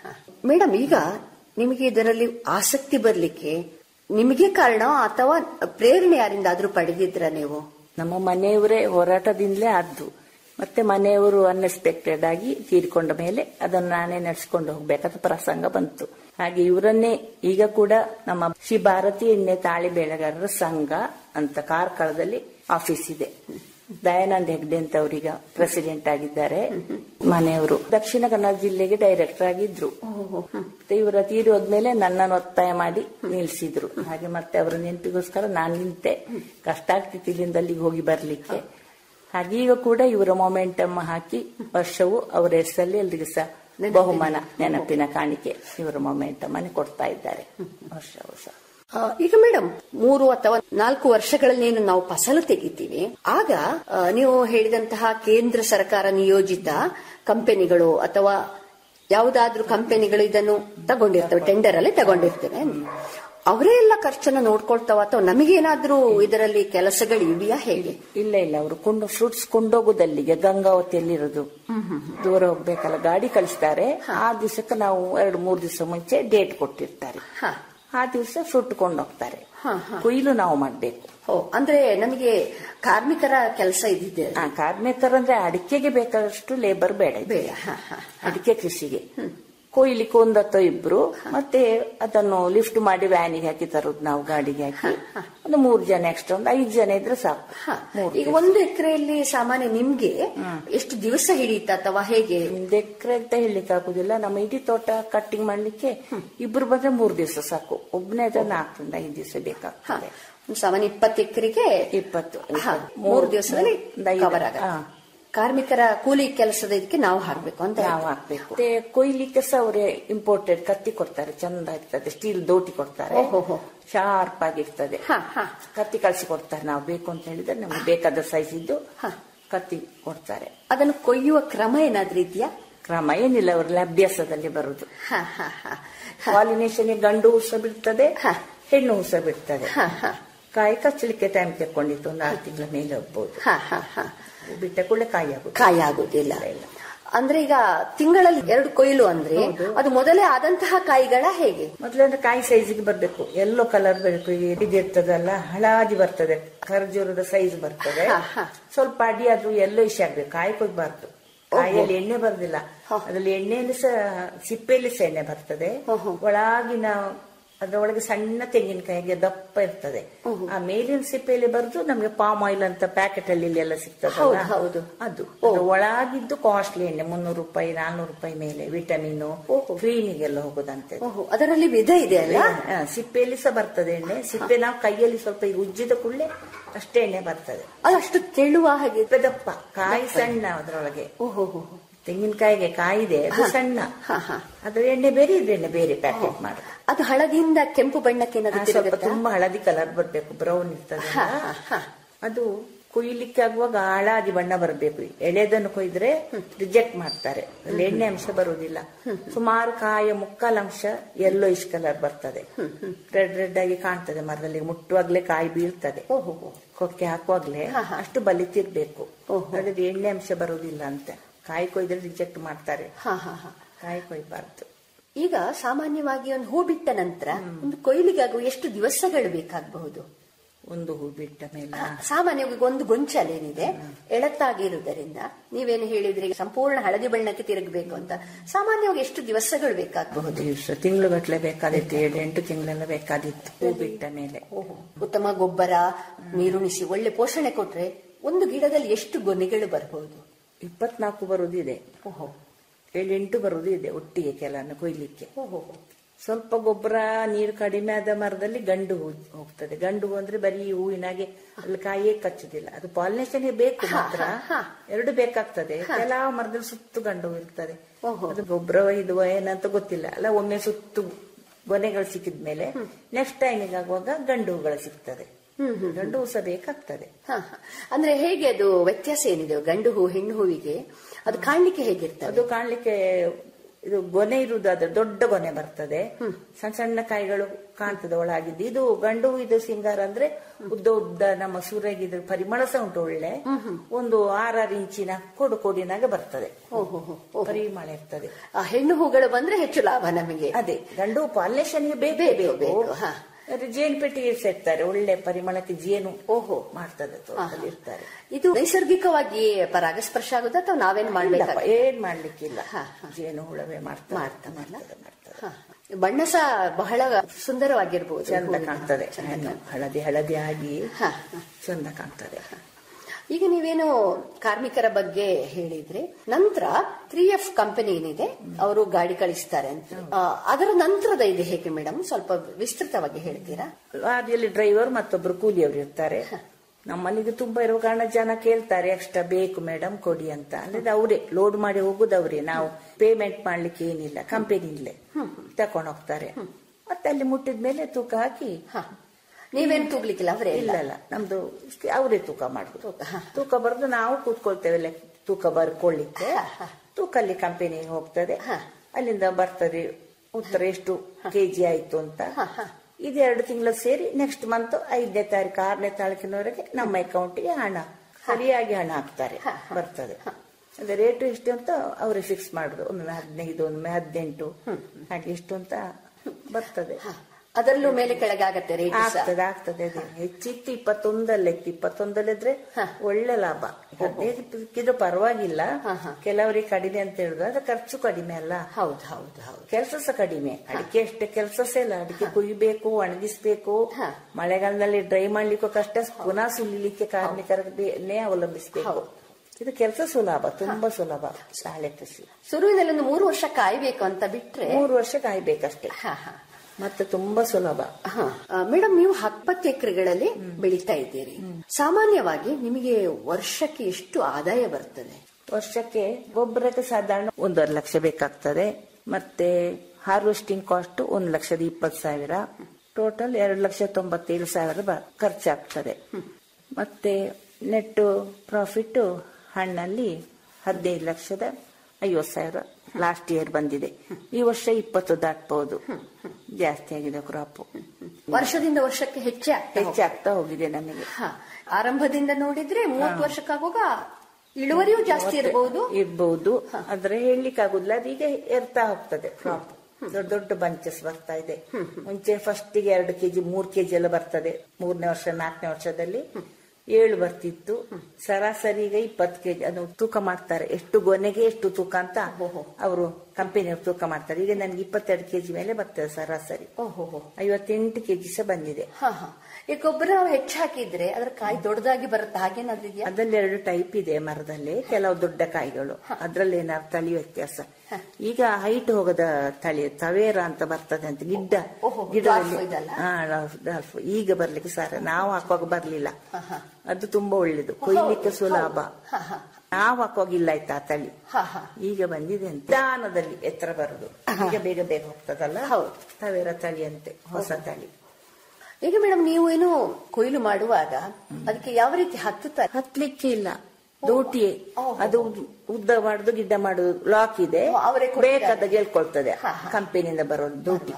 ಮೇಡಮ್ ಈಗ ನಿಮಗೆ ಇದರಲ್ಲಿ ಆಸಕ್ತಿ ಬರ್ಲಿಕ್ಕೆ ನಿಮಗೆ ಕಾರಣ ಅಥವಾ ಪ್ರೇರಣೆ ಯಾರಿಂದಾದ್ರೂ ಪಡೆದಿದ್ರ ನೀವು ನಮ್ಮ ಮನೆಯವರೇ ಹೋರಾಟದಿಂದಲೇ ಆದ್ದು ಮತ್ತೆ ಮನೆಯವರು ಅನ್ಎಕ್ಸ್ಪೆಕ್ಟೆಡ್ ಆಗಿ ತೀರ್ಕೊಂಡ ಮೇಲೆ ಅದನ್ನು ನಾನೇ ನಡೆಸ್ಕೊಂಡು ಹೋಗ್ಬೇಕಾದ ಪ್ರಸಂಗ ಬಂತು ಹಾಗೆ ಇವರನ್ನೇ ಈಗ ಕೂಡ ನಮ್ಮ ಶ್ರೀ ಭಾರತಿ ಎಣ್ಣೆ ತಾಳಿ ಬೆಳೆಗಾರರ ಸಂಘ ಅಂತ ಕಾರ್ಕಳದಲ್ಲಿ ಆಫೀಸ್ ಇದೆ ದಯಾನಂದ್ ಹೆಗ್ಡೆ ಅಂತ ಅವರೀಗ ಪ್ರೆಸಿಡೆಂಟ್ ಆಗಿದ್ದಾರೆ ಮನೆಯವರು ದಕ್ಷಿಣ ಕನ್ನಡ ಜಿಲ್ಲೆಗೆ ಡೈರೆಕ್ಟರ್ ಆಗಿದ್ರು ಮತ್ತೆ ಇವರ ತೀರಿ ಹೋದ್ಮೇಲೆ ನನ್ನನ್ನು ಒತ್ತಾಯ ಮಾಡಿ ನಿಲ್ಸಿದ್ರು ಹಾಗೆ ಮತ್ತೆ ಅವರ ನೆನಪಿಗೋಸ್ಕರ ನಾನು ನಿಂತೆ ಕಷ್ಟ ಆಗ್ತಿತ್ತು ಇಲ್ಲಿಂದ ಅಲ್ಲಿಗೆ ಹೋಗಿ ಬರ್ಲಿಕ್ಕೆ ಹಾಗೆ ಈಗ ಕೂಡ ಇವರ ಮೊಮೆಂಟಮ್ ಹಾಕಿ ವರ್ಷವು ಅವರ ಹೆಸರಲ್ಲಿ ಎಲ್ರಿಗೂ ಸಹ ಬಹುಮಾನ ನೆನಪಿನ ಕಾಣಿಕೆ ಇವರ ಮೊಮೆಂಟಮ್ ಅನ್ನು ಕೊಡ್ತಾ ಇದ್ದಾರೆ ವರ್ಷ ವರ್ಷ ಆ, ಈಗ ಮೇಡಮ್ ಮೂರು ಅಥವಾ ನಾಲ್ಕು ವರ್ಷಗಳಲ್ಲಿ ಏನು ನಾವು ಫಸಲು ತೆಗಿತೀವಿ ಆಗ ಆ, ನೀವು ಹೇಳಿದಂತಹ ಕೇಂದ್ರ ಸರ್ಕಾರ ನಿಯೋಜಿತ ಕಂಪನಿಗಳು ಅಥವಾ ಯಾವುದಾದ್ರೂ ಕಂಪನಿಗಳು ಇದನ್ನು ತಗೊಂಡಿರ್ತವೆ ಟೆಂಡರ್ ಅಲ್ಲಿ ತಗೊಂಡಿರ್ತವೆ ಅವರೇ ಎಲ್ಲ ಖರ್ಚನ್ನ ನೋಡ್ಕೊಳ್ತಾವ ಅಥವಾ ನಮಗೇನಾದ್ರೂ ಇದರಲ್ಲಿ ಕೆಲಸಗಳು ಇವೆಯಾ ಹೇಗೆ ಇಲ್ಲ ಇಲ್ಲ ಅವರು ಕೊಂಡು ಫ್ರೂಟ್ಸ್ ಕೊಂಡೋಗುದಲ್ಲಿಗೆ ಗಂಗಾವತಿಯಲ್ಲಿರೋದು ದೂರ ಹೋಗ್ಬೇಕಲ್ಲ ಗಾಡಿ ಕಳಿಸ್ತಾರೆ ಆ ದಿವಸಕ್ಕೆ ನಾವು ಎರಡು ಮೂರು ದಿವಸ ಮುಂಚೆ ಡೇಟ್ ಕೊಟ್ಟಿರ್ತಾರೆ ಹಾ ಆ ದಿವಸ ಫ್ರೂಟ್ ಕೊಂಡೋಗ್ತಾರೆ ಕೊಯ್ಲು ನಾವು ಮಾಡ್ಬೇಕು ಓ ಅಂದ್ರೆ ನಮಗೆ ಕಾರ್ಮಿಕರ ಕೆಲಸ ಇದ್ದಿದೆ ಆ ಕಾರ್ಮಿಕರಂದ್ರೆ ಅಡಿಕೆಗೆ ಬೇಕಾದಷ್ಟು ಲೇಬರ್ ಬೇಡ ಇದು. ಬೇಡ ಹಾ ಹಾ ಅಡಿಕೆ ಕೃಷಿಗೆ ಕೊಯ್ಲಿಕ್ಕೆ ಒಂದತ್ತೋ ಇಬ್ರು ಮತ್ತೆ ಅದನ್ನು ಲಿಫ್ಟ್ ಮಾಡಿ ವ್ಯಾನಿಗೆ ಹಾಕಿ ತರುದು ನಾವು ಗಾಡಿಗೆ ಹಾಕಿ ಒಂದು ಮೂರು ಜನ ಎಕ್ಸ್ಟ್ರಾ ಒಂದು ಐದು ಜನ ಇದ್ರೆ ಸಾಕು ಹಾ. ಮೂರು ಈಗ ಒಂದು ಎಕರೆಯಲ್ಲಿ ಸಾಮಾನ್ಯ ನಿಮ್ಗೆ ಎಷ್ಟು ದಿವಸ ಹಿಡಿಯುತ್ತ ಅಥವಾ ಹೇಗೆ ಒಂದು ಎಕರೆ ಅಂತ ಹೇಳಲಿಕ್ಕೆ ಆಗುದಿಲ್ಲ ನಮ್ಮ ಇಡೀ ತೋಟ ಕಟ್ಟಿಂಗ್ ಮಾಡ್ಲಿಕ್ಕೆ ಇಬ್ರು ಬಂದ್ರೆ ಮೂರು ದಿವಸ ಸಾಕು ಒಬ್ಬನೇ ಆದ್ರೆ ನಾಲ್ಕರಿಂದ ಐದು ದಿವಸ ಹಾ. ಬೇಕಾಗ್ತದೆ ಒಂದು ಸಾಮಾನ್ಯ ಇಪ್ಪತ್ತು ಎಕರೆಗೆ ಇಪ್ಪತ್ತು ಹಾ, ಮೂರು ದಿವಸದಲ್ಲಿ ಒಂದು ಐದು. ಕವರ್ ಆಗ ಹಾ. ಕಾರ್ಮಿಕರ ಕೂಲಿ ಕೆಲಸದ ಇದಕ್ಕೆ ನಾವು ಹಾಕ್ಬೇಕು ಅಂತ ನಾವು ಹಾಕ್ಬೇಕು ಮತ್ತೆ ಕೊಯ್ಲಿಕ್ಕೆ ಸಹ ಅವರೇ ಇಂಪೋರ್ಟೆಡ್ ಕತ್ತಿ ಕೊಡ್ತಾರೆ ಚಂದ ಇರ್ತದೆ ಸ್ಟೀಲ್ ದೋಟಿ ಕೊಡ್ತಾರೆ ಓಹೋಹೋ. ಶಾರ್ಪ್ ಆಗಿರ್ತದೆ ಹಾ, ಹಾ. ಕತ್ತಿ ಕಳಿಸಿ ಕೊಡ್ತಾರೆ ನಾವು ಬೇಕು ಅಂತ ಹೇಳಿದ್ರೆ ನಮ್ಗೆ ಬೇಕಾದ ಸೈಜ್ ಇದ್ದು ಹಾ. ಕತ್ತಿ ಕೊಡ್ತಾರೆ ಅದನ್ನು ಕೊಯ್ಯುವ ಕ್ರಮ ಏನಾದ್ರೂ ಇದೆಯಾ ಕ್ರಮ ಏನಿಲ್ಲ ಅವ್ರ ಅಭ್ಯಾಸದಲ್ಲಿ ಬರುದು ಹಾ, ಹಾ, ಹಾ. ಪಾಲಿನೇಷನ್ ಗಂಡು ಹುಸ ಬಿಡ್ತದೆ ಹಾ. ಹೆಣ್ಣು ಹುಸ ಬಿಡ್ತದೆ ಹಾ, ಹಾ. ಕಾಯಿ ಕಚ್ಚಲಿಕ್ಕೆ ಟೈಮ್ ತೆಕ್ಕೊಂಡಿತ್ತು ಒಂದು ಆರು ತಿಂಗಳ ಮೇಲೆ ಹೋಗ್ಬೋದು ಹಾ, ಹಾ, ಹಾ. ಬಿಟ್ಟ ಕೂಡಲೇ ಕಾಯಿ ಆಗುದು ಕಾಯಿ ಆಗುದಿಲ್ಲ ಅಂದ್ರೆ ಈಗ ತಿಂಗಳಲ್ಲಿ ಎರಡು ಕೊಯ್ಲು ಅಂದ್ರೆ ಅದು ಮೊದಲೇ ಆದಂತಹ ಕಾಯಿಗಳ ಹೇಗೆ ಮೊದಲಂದ್ರೆ ಕಾಯಿ ಸೈಜಿಗೆ ಬರ್ಬೇಕು ಎಲ್ಲೋ ಕಲರ್ ಬೇಕು ಇದಿರ್ತದಲ್ಲ ಹಳಾದಿ ಬರ್ತದೆ ಖರ್ಜೂರದ ಸೈಜ್ ಬರ್ತದೆ ಹಾ, ಹಾ. ಸ್ವಲ್ಪ ಅಡಿ ಆದ್ರೂ ಎಲ್ಲೋ ಇಷ್ಟ ಆಗ್ಬೇಕು ಕಾಯಿ ಕೊಯ್ಬಾರ್ದು ಕಾಯಲ್ಲಿ ಎಣ್ಣೆ ಬರುದಿಲ್ಲ ಅದ್ರಲ್ಲಿ ಎಣ್ಣೆಯಲ್ಲಿ ಸಹ ಸಿಪ್ಪೆಯಲ್ಲಿ ಸಹ ಎಣ್ಣೆ ಬರ್ತದೆ ಒಳಗಿನ ಅದರೊಳಗೆ ಸಣ್ಣ ತೆಂಗಿನಕಾಯಿಗೆ ದಪ್ಪ ಇರ್ತದೆ ಆ ಮೇಲಿನ ಸಿಪ್ಪೆಯಲ್ಲಿ ಬರೆದು ನಮ್ಗೆ ಪಾಮ್ ಆಯಿಲ್ ಅಂತ ಪ್ಯಾಕೆಟ್ ಅಲ್ಲಿ ಇಲ್ಲಿ ಎಲ್ಲ ಸಿಗ್ತದಲ್ಲ ಹೌದು, ಹೌದು. ಅದು ಅದು ಒಳಗಿದ್ದು ಕಾಸ್ಟ್ಲಿ ಎಣ್ಣೆ ಮುನ್ನೂರು ರೂಪಾಯಿ ನಾನ್ನೂರು ರೂಪಾಯಿ ಮೇಲೆ ವಿಟಮಿನ್ ಕ್ರೀಮಿಗೆಲ್ಲ ಹೋಗುದಂತೆ ಓಹೋ ಅದರಲ್ಲಿ ವಿಧ ಇದೆ ಅಲ್ಲ ಆ, ಸಿಪ್ಪೆಯಲ್ಲಿ ಸಹ ಬರ್ತದೆ ಎಣ್ಣೆ ಸಿಪ್ಪೆ ನಾವು ಕೈಯಲ್ಲಿ ಸ್ವಲ್ಪ ಈಗ ಉಜ್ಜಿದ ಕೂಡಲೇ ಅಷ್ಟೇ ಎಣ್ಣೆ ಬರ್ತದೆ ಅದು ಅಷ್ಟು ತೆಳುವ ಹಾಗೆ ಸಿಪ್ಪೆ ದಪ್ಪ ಕಾಯಿ ಸಣ್ಣ ಅದರೊಳಗೆ ಓಹೋ ತೆಂಗಿನಕಾಯಿಗೆ ಕಾಯಿ ಇದೆ ಅದು ಸಣ್ಣ ಹಾ, ಹಾ. ಅದ್ರ ಎಣ್ಣೆ ಬೇರೆ ಇದ್ರೆ ಎಣ್ಣೆ ಬೇರೆ ಪ್ಯಾಕೆಟ್ ಮಾಡುದು ಅದು ಹಳದಿಯಿಂದ ಕೆಂಪು ಬಣ್ಣಕ್ಕೆ ಆ, ಏನಾದ್ರು ಸ್ವಲ್ಪ ತಿರುಗುತ್ತಾ? ತುಂಬಾ ಹಳದಿ ಕಲರ್ ಬರ್ಬೇಕು ಬ್ರೌನ್ ಇರ್ತದೆ ಹಾ, ಹಾ, ಹಾ. ಅದು ಕೊಯ್ಲಿಕ್ಕೆ ಆಗುವಾಗ ಹಳದಿ ಬಣ್ಣ ಬರಬೇಕು ಎಳೆದನ್ನು ಕೊಯ್ದ್ರೆ ರಿಜೆಕ್ಟ್ ಮಾಡ್ತಾರೆ ಅಲ್ಲಿ ಎಣ್ಣೆ ಅಂಶ ಬರುವುದಿಲ್ಲ ಸುಮಾರು ಕಾಯ ಮುಕ್ಕಾಲ್ ಅಂಶ ಯೆಲ್ಲೋ ಇಶ್ ಕಲರ್ ಬರ್ತದೆ ರೆಡ್ ರೆಡ್ ಆಗಿ ಕಾಣ್ತದೆ ಮರದಲ್ಲಿ ಮುಟ್ಟುವಾಗ್ಲೇ ಕಾಯಿ ಬೀಳ್ತದೆ ಕೊಕ್ಕೆ ಹಾಕುವಾಗ್ಲೇ ಅಷ್ಟು ಬಲಿತಿರ್ಬೇಕು ಅದ್ರಲ್ಲಿ ಎಣ್ಣೆ ಅಂಶ ಬರುವುದಿಲ್ಲ ಅಂತ ಕಾಯಿ ಕೊಯ್ದ್ರೆ ರಿಜೆಕ್ಟ್ ಮಾಡ್ತಾರೆ ಹಾ ಹಾ ಹಾ ಕಾಯಿ ಕೊಯ್ಬಾರ್ದು ಈಗ ಸಾಮಾನ್ಯವಾಗಿ ಒಂದು ಹೂ ಬಿಟ್ಟ ನಂತರ ಒಂದು ಕೊಯ್ಲಿಗಾಗುವ ಎಷ್ಟು ದಿವಸಗಳು ಬೇಕಾಗಬಹುದು ಒಂದು ಹೂ ಬಿಟ್ಟ ಮೇಲೆ ಸಾಮಾನ್ಯವಾಗಿ ಒಂದು ಗೊಂಚಲೇನಿದೆ ಎಳತ್ತಾಗಿರುವುದರಿಂದ ನೀವೇನು ಹೇಳಿದ್ರಿ ಈಗ ಸಂಪೂರ್ಣ ಹಳದಿ ಬಣ್ಣಕ್ಕೆ ತಿರುಗಬೇಕು ಅಂತ ಸಾಮಾನ್ಯವಾಗಿ ಎಷ್ಟು ದಿವಸಗಳು ಬೇಕಾಗಬಹುದು ದಿವಸ ತಿಂಗಳುಗಟ್ಲೆ ಬೇಕಾದಿತ್ತು ಏಳು ಎಂಟು ತಿಂಗಳೆಲ್ಲ ಬೇಕಾದಿತ್ತು ಹೂ ಬಿಟ್ಟ ಮೇಲೆ ಉತ್ತಮ ಗೊಬ್ಬರ ನೀರುಣಿಸಿ ಒಳ್ಳೆ ಪೋಷಣೆ ಕೊಟ್ರೆ ಒಂದು ಗಿಡದಲ್ಲಿ ಎಷ್ಟು ಗೊನೆಗಳು ಬರಬಹುದು ಇಪ್ಪತ್ನಾಲ್ಕು ಬರುವುದಿದೆ ಓಹೋ ಏಳೆಂಟು ಬರುವುದು ಇದೆ ಒಟ್ಟಿಗೆ ಕೆಲವನ್ನು ಕೊಯ್ಲಿಕ್ಕೆ ಓಹೋ ಸ್ವಲ್ಪ ಗೊಬ್ಬರ ನೀರು ಕಡಿಮೆ ಆದ ಮರದಲ್ಲಿ ಗಂಡು ಹೂ ಹೋಗ್ತದೆ ಗಂಡು ಹೂ ಅಂದ್ರೆ ಬರೀ ಹೂವಿನಾಗೆ ಅಲ್ಲಿ ಕಾಯೇ ಕಚ್ಚುದಿಲ್ಲ ಅದು ಪಾಲಿನೇಷನ್ ಬೇಕು ಮಾತ್ರ ಎರಡು ಬೇಕಾಗ್ತದೆ ಕೆಲವು ಮರದಲ್ಲಿ ಸುತ್ತು ಗಂಡು ಹೂ ಇರ್ತದೆ ಅದು ಗೊಬ್ಬರ ಇದು ಏನಂತ ಗೊತ್ತಿಲ್ಲ ಅಲ್ಲ ಒಮ್ಮೆ ಸುತ್ತು ಗೊನೆಗಳು ಸಿಕ್ಕಿದ್ಮೇಲೆ ನೆಕ್ಸ್ಟ್ ಟೈಮಿಗೆ ಆಗುವಾಗ ಗಂಡು ಹೂಗಳು ಸಿಗ್ತದೆ ಗಂಡು ಹೂ ಸಹ ಬೇಕಾಗ್ತದೆ ಹಾ, ಹಾ. ಅಂದ್ರೆ ಹೇಗೆ ಅದು ವ್ಯತ್ಯಾಸ ಏನಿದೆ ಗಂಡು ಹೂ ಹೆಣ್ಣು ಹೂವಿಗೆ ಅದು ಕಾಣ್ಲಿಕ್ಕೆ ಹೇಗಿರ್ತದೆ ಅದು ಕಾಣ್ಲಿಕ್ಕೆ ಇದು ಗೊನೆ ಇರುವುದಾದ್ರೆ ದೊಡ್ಡ ಗೊನೆ ಬರ್ತದೆ ಸಣ್ಣ ಸಣ್ಣ ಕಾಯಿಗಳು ಕಾಣ್ತದೆ ಒಳಗಿದ್ದು ಇದು ಗಂಡು ಇದು ಸಿಂಗಾರ ಅಂದ್ರೆ ಉದ್ದ ಉದ್ದ ನಮ್ಮ ಸೂರ್ಯಗಿದ್ರ ಪರಿಮಳ ಸಹ ಉಂಟು ಒಳ್ಳೆ ಒಂದು ಆರಾರು ಇಂಚಿನ ಕೊಡು ಕೊಡಿನಾಗ ಬರ್ತದೆ ಪರಿಮಳ ಇರ್ತದೆ ಆ ಹೆಣ್ಣು ಹೂಗಳು ಬಂದ್ರೆ ಹೆಚ್ಚು ಲಾಭ ನಮಗೆ ಅದೇ ಗಂಡು ಹೂವು ಅಲ್ಲೇಶನಿಗೆ ಬೇಕೇ ಬೇಕು, ಬೇಕು ಬೇಕು, ಹಾ. ಅದು ಜೇನು ಪೆಟ್ಟಿಗೆ ಇರ್ತಾರೆ ಒಳ್ಳೆ ಪರಿಮಳಕ್ಕೆ ಜೇನು ಓಹೋ ಮಾಡ್ತದೆ ತೋಟದಲ್ಲಿ ಇರ್ತಾರೆ ಇದು ನೈಸರ್ಗಿಕವಾಗಿ ಪರಾಗಸ್ಪರ್ಶ ಆಗುತ್ತಾ ಅಥವಾ ನಾವೇನ್ ಮಾಡ್ಬೇಕಾ ಇಲ್ಲಪ್ಪ, ಏನ್ ಮಾಡ್ಲಿಕ್ಕಿಲ್ಲ ಜೇನು ಹುಳವೇ ಮಾಡ್ತಾ ಮಾಡ್ತಾ ಮಾಡ್ತದೆ ಮಾಡ್ತದೆ ಬಣ್ಣ ಸಹ ಬಹಳ ಸುಂದರವಾಗಿರ್ಬೋದು ಚಂದ ಹೂವಿನ. ಕಾಣ್ತದೆ ಹೆಣ್ಣು ಹಳದಿ ಹಳದಿ ಆಗಿ ಚಂದ ಕಾಣ್ತದೆ ಈಗ ನೀವೇನು ಕಾರ್ಮಿಕರ ಬಗ್ಗೆ ಹೇಳಿದ್ರಿ ನಂತರ ತ್ರೀ ಎಫ್ ಕಂಪನಿ ಏನಿದೆ ಅವರು ಗಾಡಿ ಕಳಿಸ್ತಾರೆ ಅಂತ ಆ, ಅದರ ನಂತರದ ಇದೆ ಹೇಗೆ ಮೇಡಮ್ ಸ್ವಲ್ಪ ವಿಸ್ತೃತವಾಗಿ ಹೇಳ್ತೀರಾ ಲಾರಿಯಲ್ಲಿ ಡ್ರೈವರ್ ಮತ್ತೊಬ್ರು ಕೂಲಿಯವರು ಇರ್ತಾರೆ ನಮ್ಮಲ್ಲಿಗೆ ತುಂಬಾ ಇರುವ ಕಾರಣ ಜನ ಕೇಳ್ತಾರೆ ಎಕ್ಸ್ಟ್ರಾ ಬೇಕು ಮೇಡಮ್ ಕೊಡಿ ಅಂತ ಅಂದ್ರೆ ಅವರೇ ಲೋಡ್ ಮಾಡಿ ಹೋಗುದು ಅವರೇ ನಾವು ಪೇಮೆಂಟ್ ಮಾಡ್ಲಿಕ್ಕೆ ಏನಿಲ್ಲ ಕಂಪನಿಲೇ ತಕೊಂಡು ಹೋಗ್ತಾರೆ ಮತ್ತೆ ಅಲ್ಲಿ ಮುಟ್ಟಿದ ಮೇಲೆ ತೂಕ ಹಾಕಿ ನೀವೇನು ತೂಗ್ಲಿಕ್ಕಿಲ್ಲ ಅವರೇ ಇಲ್ಲ ಇಲ್ಲ ನಮ್ದು ಅವರೇ ತೂಕ ಮಾಡುದು ತೂಕ ಬರೆದು ನಾವು ಕೂತ್ಕೊಳ್ತೇವೆ ಲೆ- ತೂಕ ಬರ್ಕೊಳ್ಳಿಕ್ಕೆ ತೂಕ ಅಲ್ಲಿ ಕಂಪನಿಗೆ ಹೋಗ್ತದೆ ಅಲ್ಲಿಂದ ಬರ್ತದೆ ಉತ್ತರ ಎಷ್ಟು ಕೆಜಿ ಆಯ್ತು ಅಂತ ಇದು ಎರಡು ತಿಂಗಳು ಸೇರಿ ನೆಕ್ಸ್ಟ್ ಮಂತ್ ಐದನೇ ತಾರೀಕು ಆರನೇ ತಾರೀಕಿನವರೆಗೆ ನಮ್ಮ ಅಕೌಂಟ್ಗೆ ಹಣ ಸರಿಯಾಗಿ ಹಣ ಹಾಕ್ತಾರೆ ಬರ್ತದೆ ಅದೇ ರೇಟ್ ಎಷ್ಟು ಅಂತ ಅವರೇ ಫಿಕ್ಸ್ ಮಾಡುದು ಒಮ್ಮೆ ಹದಿನೈದು ಒಮ್ಮೆ ಹದಿನೆಂಟು ಹಾಗೆ ಎಷ್ಟು ಅಂತ ಬರ್ತದೆ ಅದರಲ್ಲೂ ಮೇಲೆ ಕೆಳಗೆ ಆಗತ್ತೆ ರೇಟ್ ಆಗ್ತದೆ ಆಗ್ತದೆ ಅದೇ ಹೆಚ್ಚಿತ್ತು ಇಪ್ಪತ್ತೊಂದಲ್ಲೇ ಇತ್ತು ಇಪ್ಪತ್ತೊಂದಲ್ಲಿದ್ರೆ ಒಳ್ಳೆ ಲಾಭ ಹದಿನೈದು ಸಿಕ್ಕಿದ್ರು ಪರವಾಗಿಲ್ಲ ಕೆಲವರಿಗೆ ಕಡಿಮೆ ಅಂತ ಹೇಳುದು ಅದು ಖರ್ಚು ಕಡಿಮೆ ಅಲ್ಲ ಹೌದು ಹೌದು ಹೌದು ಕೆಲಸ ಸಹ ಕಡಿಮೆ ಅಡಿಕೆ ಅಷ್ಟೇ ಕೆಲಸ ಸಹ ಇಲ್ಲ ಅಡಿಕೆ ಕುಯ್ಬೇಕು ಒಣಗಿಸ್ಬೇಕು ಮಳೆಗಾಲದಲ್ಲಿ ಡ್ರೈ ಮಾಡ್ಲಿಕ್ಕೂ ಕಷ್ಟ ಪುನಃ ಸುಲಿಲಿಕ್ಕೆ ಕಾರ್ಮಿಕರನ್ನೇ ಅವಲಂಬಿಸಬೇಕು ಇದು ಕೆಲಸ ಸುಲಭ ತುಂಬಾ ಸುಲಭ ತಾಳೆ ಕೃಷಿ ಶುರುವಿನಲ್ಲಿ ಒಂದು ಮೂರು ವರ್ಷ ಕಾಯ್ಬೇಕು ಅಂತ ಬಿಟ್ರೆ ಮೂರು ವರ್ಷ ಕಾಯ್ಬೇಕಷ್ಟೇ ಮತ್ತೆ ತುಂಬಾ ಸುಲಭ ಮೇಡಮ್ ನೀವು ಹತ್ತತ್ತು ಎಕರೆಗಳಲ್ಲಿ ಬೆಳೀತಾ ಇದ್ದೀರಿ ಸಾಮಾನ್ಯವಾಗಿ ನಿಮಗೆ ವರ್ಷಕ್ಕೆ ಎಷ್ಟು ಆದಾಯ ಬರ್ತದೆ ವರ್ಷಕ್ಕೆ ಗೊಬ್ಬರಕ್ಕೆ ಸಾಧಾರಣ ಒಂದೂವರೆ ಲಕ್ಷ ಬೇಕಾಗ್ತದೆ ಮತ್ತೆ ಹಾರ್ವೆಸ್ಟಿಂಗ್ ಕಾಸ್ಟ್ ಒಂದು ಲಕ್ಷದ ಇಪ್ಪತ್ತು ಸಾವಿರ ಟೋಟಲ್ ಎರಡು ಲಕ್ಷ ತೊಂಬತ್ತೇಳು ಸಾವಿರ ಬ- ಖರ್ಚಾಗ್ತದೆ ಮತ್ತೆ ನೆಟ್ ಪ್ರಾಫಿಟ್ ಹಣ್ಣಲ್ಲಿ ಹದಿನೈದು ಲಕ್ಷದ ಐವತ್ತು ಸಾವಿರ ಲಾಸ್ಟ್ ಇಯರ್ ಬಂದಿದೆ ಈ ವರ್ಷ ಇಪ್ಪತ್ತು ದಾಟ್ಬಹುದು ಜಾಸ್ತಿ ಆಗಿದೆ ಕ್ರಾಪ್ ವರ್ಷದಿಂದ ವರ್ಷಕ್ಕೆ ಹೆಚ್ಚೇ ಆಗ್ತಾ ಹೋಗ್ತದೆ. ಹೆಚ್ಚಾಗ್ತಾ ಹೋಗಿದೆ ನಮಗೆ ಹ. ಆರಂಭದಿಂದ ನೋಡಿದ್ರೆ ಮೂವತ್ತು ವರ್ಷಕ್ಕಾಗುವಾಗ ಇಳುವರಿಯೂ ಜಾಸ್ತಿ ಇರಬಹುದು ಇರ್ಬಹುದು ಆದ್ರೆ ಹೇಳಲಿಕ್ಕೆ ಆಗುದಿಲ್ಲ ಅದೀಗ ಏರ್ತಾ ಹೋಗ್ತದೆ ಕ್ರಾಪ್ ದೊಡ್ಡ ದೊಡ್ಡ ಬಂಚಸ್ ಬರ್ತಾ ಇದೆ ಮುಂಚೆ ಫಸ್ಟ್ ಗೆ ಎರಡು ಕೆಜಿ ಮೂರ್ ಕೆಜಿ ಎಲ್ಲ ಬರ್ತದೆ ಮೂರನೇ ವರ್ಷ ನಾಲ್ಕನೇ ವರ್ಷದಲ್ಲಿ ಏಳು ಬರ್ತಿತ್ತು ಸರಾಸರಿ ಈಗ ಇಪ್ಪತ್ತು ಕೆಜಿ ಅದು ತೂಕ ಮಾಡ್ತಾರೆ ಎಷ್ಟು ಗೊನೆಗೆ ಎಷ್ಟು ತೂಕ ಅಂತ ಅವರು ಕಂಪನಿಯವರು ತೂಕ ಮಾಡ್ತಾರೆ ಈಗ ನನ್ಗೆ ಇಪ್ಪತ್ತೆರಡು ಕೆಜಿ ಮೇಲೆ ಬರ್ತದೆ ಸರಾಸರಿ ಐವತ್ತೆಂಟು ಕೆಜಿ ಸಹ ಬಂದಿದೆ ಹ ಹ ಈ ಗೊಬ್ಬರ ಹೆಚ್ಚು ಹಾಕಿದ್ರೆ ಅದ್ರ ಕಾಯಿ ದೊಡ್ಡದಾಗಿ ಬರುತ್ತೆ ಹಾಗೇನಾದ್ರೂ ಇದೆಯಾ ಅದ್ರಲ್ಲಿ ಎರಡು ಟೈಪ್ ಇದೆ ಮರದಲ್ಲಿ ಕೆಲವು ದೊಡ್ಡ ಕಾಯಿಗಳು ಅದ್ರಲ್ಲಿ ಏನಾದ್ರು ತಳಿ ವ್ಯತ್ಯಾಸ ಈಗ ಹೈಟ್ ಹೋಗದ ತಳಿ ತವೇರ ಅಂತ ಬರ್ತದೆ ಅಂತ ಗಿಡ್ಡ ಗಿಡದಲ್ಲಿ dwarf ಇದಲ್ಲ? ಹಾ, dwarf, dwarf. ಈಗ ಬರ್ಲಿಕ್ಕೆ ಸಾರ ನಾವು ಹಾಕುವಾಗ ಬರ್ಲಿಲ್ಲ ಅದು ತುಂಬಾ ಒಳ್ಳೇದು ಕೊಯ್ಲಿಕ್ಕೆ ಸುಲಭ ನಾವು ಹಾಕುವಾಗಿಲ್ಲ ಆಯ್ತಾ ಆ ತಳಿ ಈಗ ಬಂದಿದೆ ಅಂತ ನಿಧಾನದಲ್ಲಿ ಎತ್ತರ ಬರುದು ಈಗ ಬೇಗ ಬೇಗ ಹೋಗ್ತದಲ್ಲ ಹೌದು ತವೇರ ತಳಿ ಅಂತೆ ಹೊಸ ತಳಿ ಈಗ ಮೇಡಮ್ ನೀವು ಏನು ಕೊಯ್ಲು ಮಾಡುವಾಗ ಅದಕ್ಕೆ ಯಾವ ರೀತಿ ಹತ್ತುತ್ತಾರೆ ಹತ್ಲಿಕ್ಕೆ ಇಲ್ಲ ದೋಟಿಯೇ ಅದು ಉದ್ದ ಮಾಡುದು ಗಿಡ್ಡ ಮಾಡುದು ಲಾಕ್ ಇದೆ ಬೇಕಾದ ಗೆಲ್ಕೊಳ್ತದೆ ಕಂಪನಿಯಿಂದ ಬರೋದು ದೋಟಿ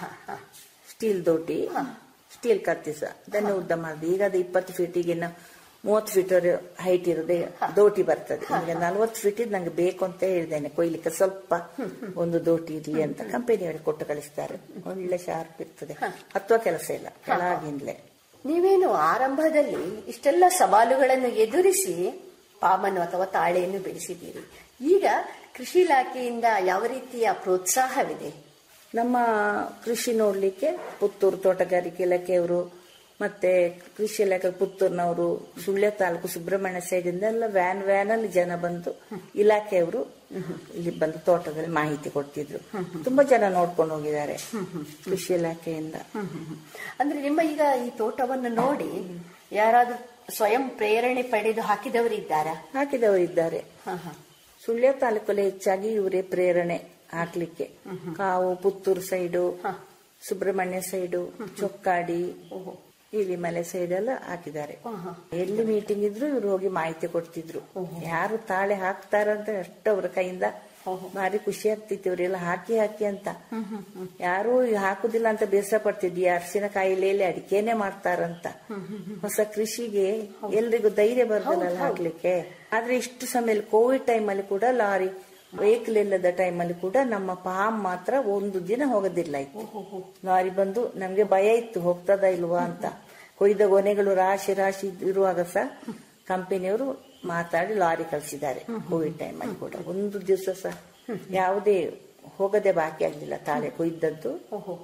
ಸ್ಟೀಲ್ ದೋಟಿ ಸ್ಟೀಲ್ ಕತ್ತಿಸ ಅದನ್ನೇ ಉದ್ದ ಮಾಡುದು ಈಗ ಅದು ಇಪ್ಪತ್ತು ಫೀಟಿಗೆ ಮೂವತ್ತು ಫೀಟ್ ಹೈಟ್ ಇರೋದೇ ದೋಟಿ ಬರ್ತದೆ ಈಗ ನಲ್ವತ್ತು ಫೀಟ್ ಇದ್ ನಂಗೆ ಬೇಕು ಅಂತ ಹೇಳಿದ್ದೇನೆ ಕೊಯ್ಲಿಕ್ಕೆ ಸ್ವಲ್ಪ ಒಂದು ದೋಟಿ ಇರ್ಲಿ ಅಂತ ಕಂಪನಿಯವರು ಕೊಟ್ಟು ಕಳಿಸ್ತಾರೆ ಒಳ್ಳೆ ಶಾರ್ಪ್ ಇರ್ತದೆ ಹತ್ತುವ ಕೆಲಸ ಇಲ್ಲ ಕೆಳಗಿಂದಲೇ ನೀವೇನು ಆರಂಭದಲ್ಲಿ ಇಷ್ಟೆಲ್ಲ ಸವಾಲುಗಳನ್ನು ಎದುರಿಸಿ ಪಾಮನ್ನು ಅಥವಾ ತಾಳೆಯನ್ನು ಬೆಳೆಸಿದ್ದೀರಿ ಈಗ ಕೃಷಿ ಇಲಾಖೆಯಿಂದ ಯಾವ ರೀತಿಯ ಪ್ರೋತ್ಸಾಹವಿದೆ ನಮ್ಮ ಕೃಷಿ ನೋಡ್ಲಿಕ್ಕೆ ಪುತ್ತೂರು ತೋಟಗಾರಿಕೆ ಇಲಾಖೆಯವರು ಮತ್ತೆ ಕೃಷಿ ಇಲಾಖೆ ಪುತ್ತೂರಿನವರು ಸುಳ್ಯ ತಾಲೂಕು ಸುಬ್ರಹ್ಮಣ್ಯ ಸೈಡ್ ಇಂದ ಎಲ್ಲ ವ್ಯಾನ್ ವ್ಯಾನ್ ಅಲ್ಲಿ ಜನ ಬಂದು ಇಲಾಖೆಯವರು ಇಲ್ಲಿ ಬಂದು ತೋಟದಲ್ಲಿ ಮಾಹಿತಿ ಕೊಡ್ತಿದ್ರು ತುಂಬಾ ಜನ ನೋಡ್ಕೊಂಡು ಹೋಗಿದ್ದಾರೆ ಕೃಷಿ ಇಲಾಖೆಯಿಂದ ಅಂದ್ರೆ ನಿಮ್ಮ ಈಗ ಈ ತೋಟವನ್ನು ನೋಡಿ ಯಾರಾದ್ರೂ ಸ್ವಯಂ ಪ್ರೇರಣೆ ಪಡೆದು ಹಾಕಿದವರಿದ್ದಾರಾ ಹಾಕಿದವರಿದ್ದಾರೆ ಸುಳ್ಯ ತಾಲೂಕಲ್ಲಿ ಹೆಚ್ಚಾಗಿ ಇವರೇ ಪ್ರೇರಣೆ ಹಾಕ್ಲಿಕ್ಕೆ Kavu Puttur side Subrahmanya side Chokkadi Ilimale side ಎಲ್ಲ ಹಾಕಿದ್ದಾರೆ ಎಲ್ಲಿ ಮೀಟಿಂಗ್ ಇದ್ರು ಇವ್ರು ಹೋಗಿ ಮಾಹಿತಿ ಕೊಡ್ತಿದ್ರು ಯಾರು ತಾಳೆ ಹಾಕ್ತಾರಂತ ಅಷ್ಟು ಅವ್ರ ಕೈಯಿಂದ ಭಾರಿ ಖುಷಿ ಆಗ್ತಿತ್ತು ಇವರೆಲ್ಲ ಹಾಕಿ ಹಾಕಿ ಅಂತ ಯಾರು ಹಾಕುದಿಲ್ಲ ಅಂತ ಬೇಸರ ಪಡ್ತಿದ್ವಿ ಅರಿಶಿನ ಕಾಯಿಲೆಯಲ್ಲಿ ಅಡಿಕೆನೆ ಮಾಡ್ತಾರಂತ ಹೊಸ ಕೃಷಿಗೆ ಎಲ್ರಿಗೂ ಧೈರ್ಯ ಬರ್ತದಲ್ಲ ಹಾಕ್ಲಿಕ್ಕೆ ಆದ್ರೆ ಇಷ್ಟು ಸಮಯ ಕೋವಿಡ್ ಟೈಮ್ ಅಲ್ಲಿ ಕೂಡ ಲಾರಿ ವೆಹಿಕಲ್ ಇಲ್ಲದ ಟೈಮ್ ಅಲ್ಲಿ ಕೂಡ ನಮ್ಮ ಪಾಮ್ ಮಾತ್ರ ಒಂದು ದಿನ ಹೋಗೋದಿಲ್ಲ ಇತ್ತು ಲಾರಿ ಬಂದು ನಮ್ಗೆ ಭಯ ಇತ್ತು ಹೋಗ್ತದ ಇಲ್ವಾ ಅಂತ ಕೊಯ್ದ ಗೊನೆಗಳು ರಾಶಿ ರಾಶಿ ಇರುವಾಗ ಸಹ ಕಂಪನಿಯವರು ಮಾತಾಡಿ ಲಾರಿ ಕಳಿಸಿದ್ದಾರೆ ಕೋವಿಡ್ ಟೈಮ್ ಅಲ್ಲಿ ಕೂಡ ಒಂದು ದಿವಸ ಸಹ ಯಾವುದೇ ಹೋಗದೆ ಬಾಕಿ ಆಗ್ಲಿಲ್ಲ ತಾಳೆ ಕೊಯ್ದದ್ದು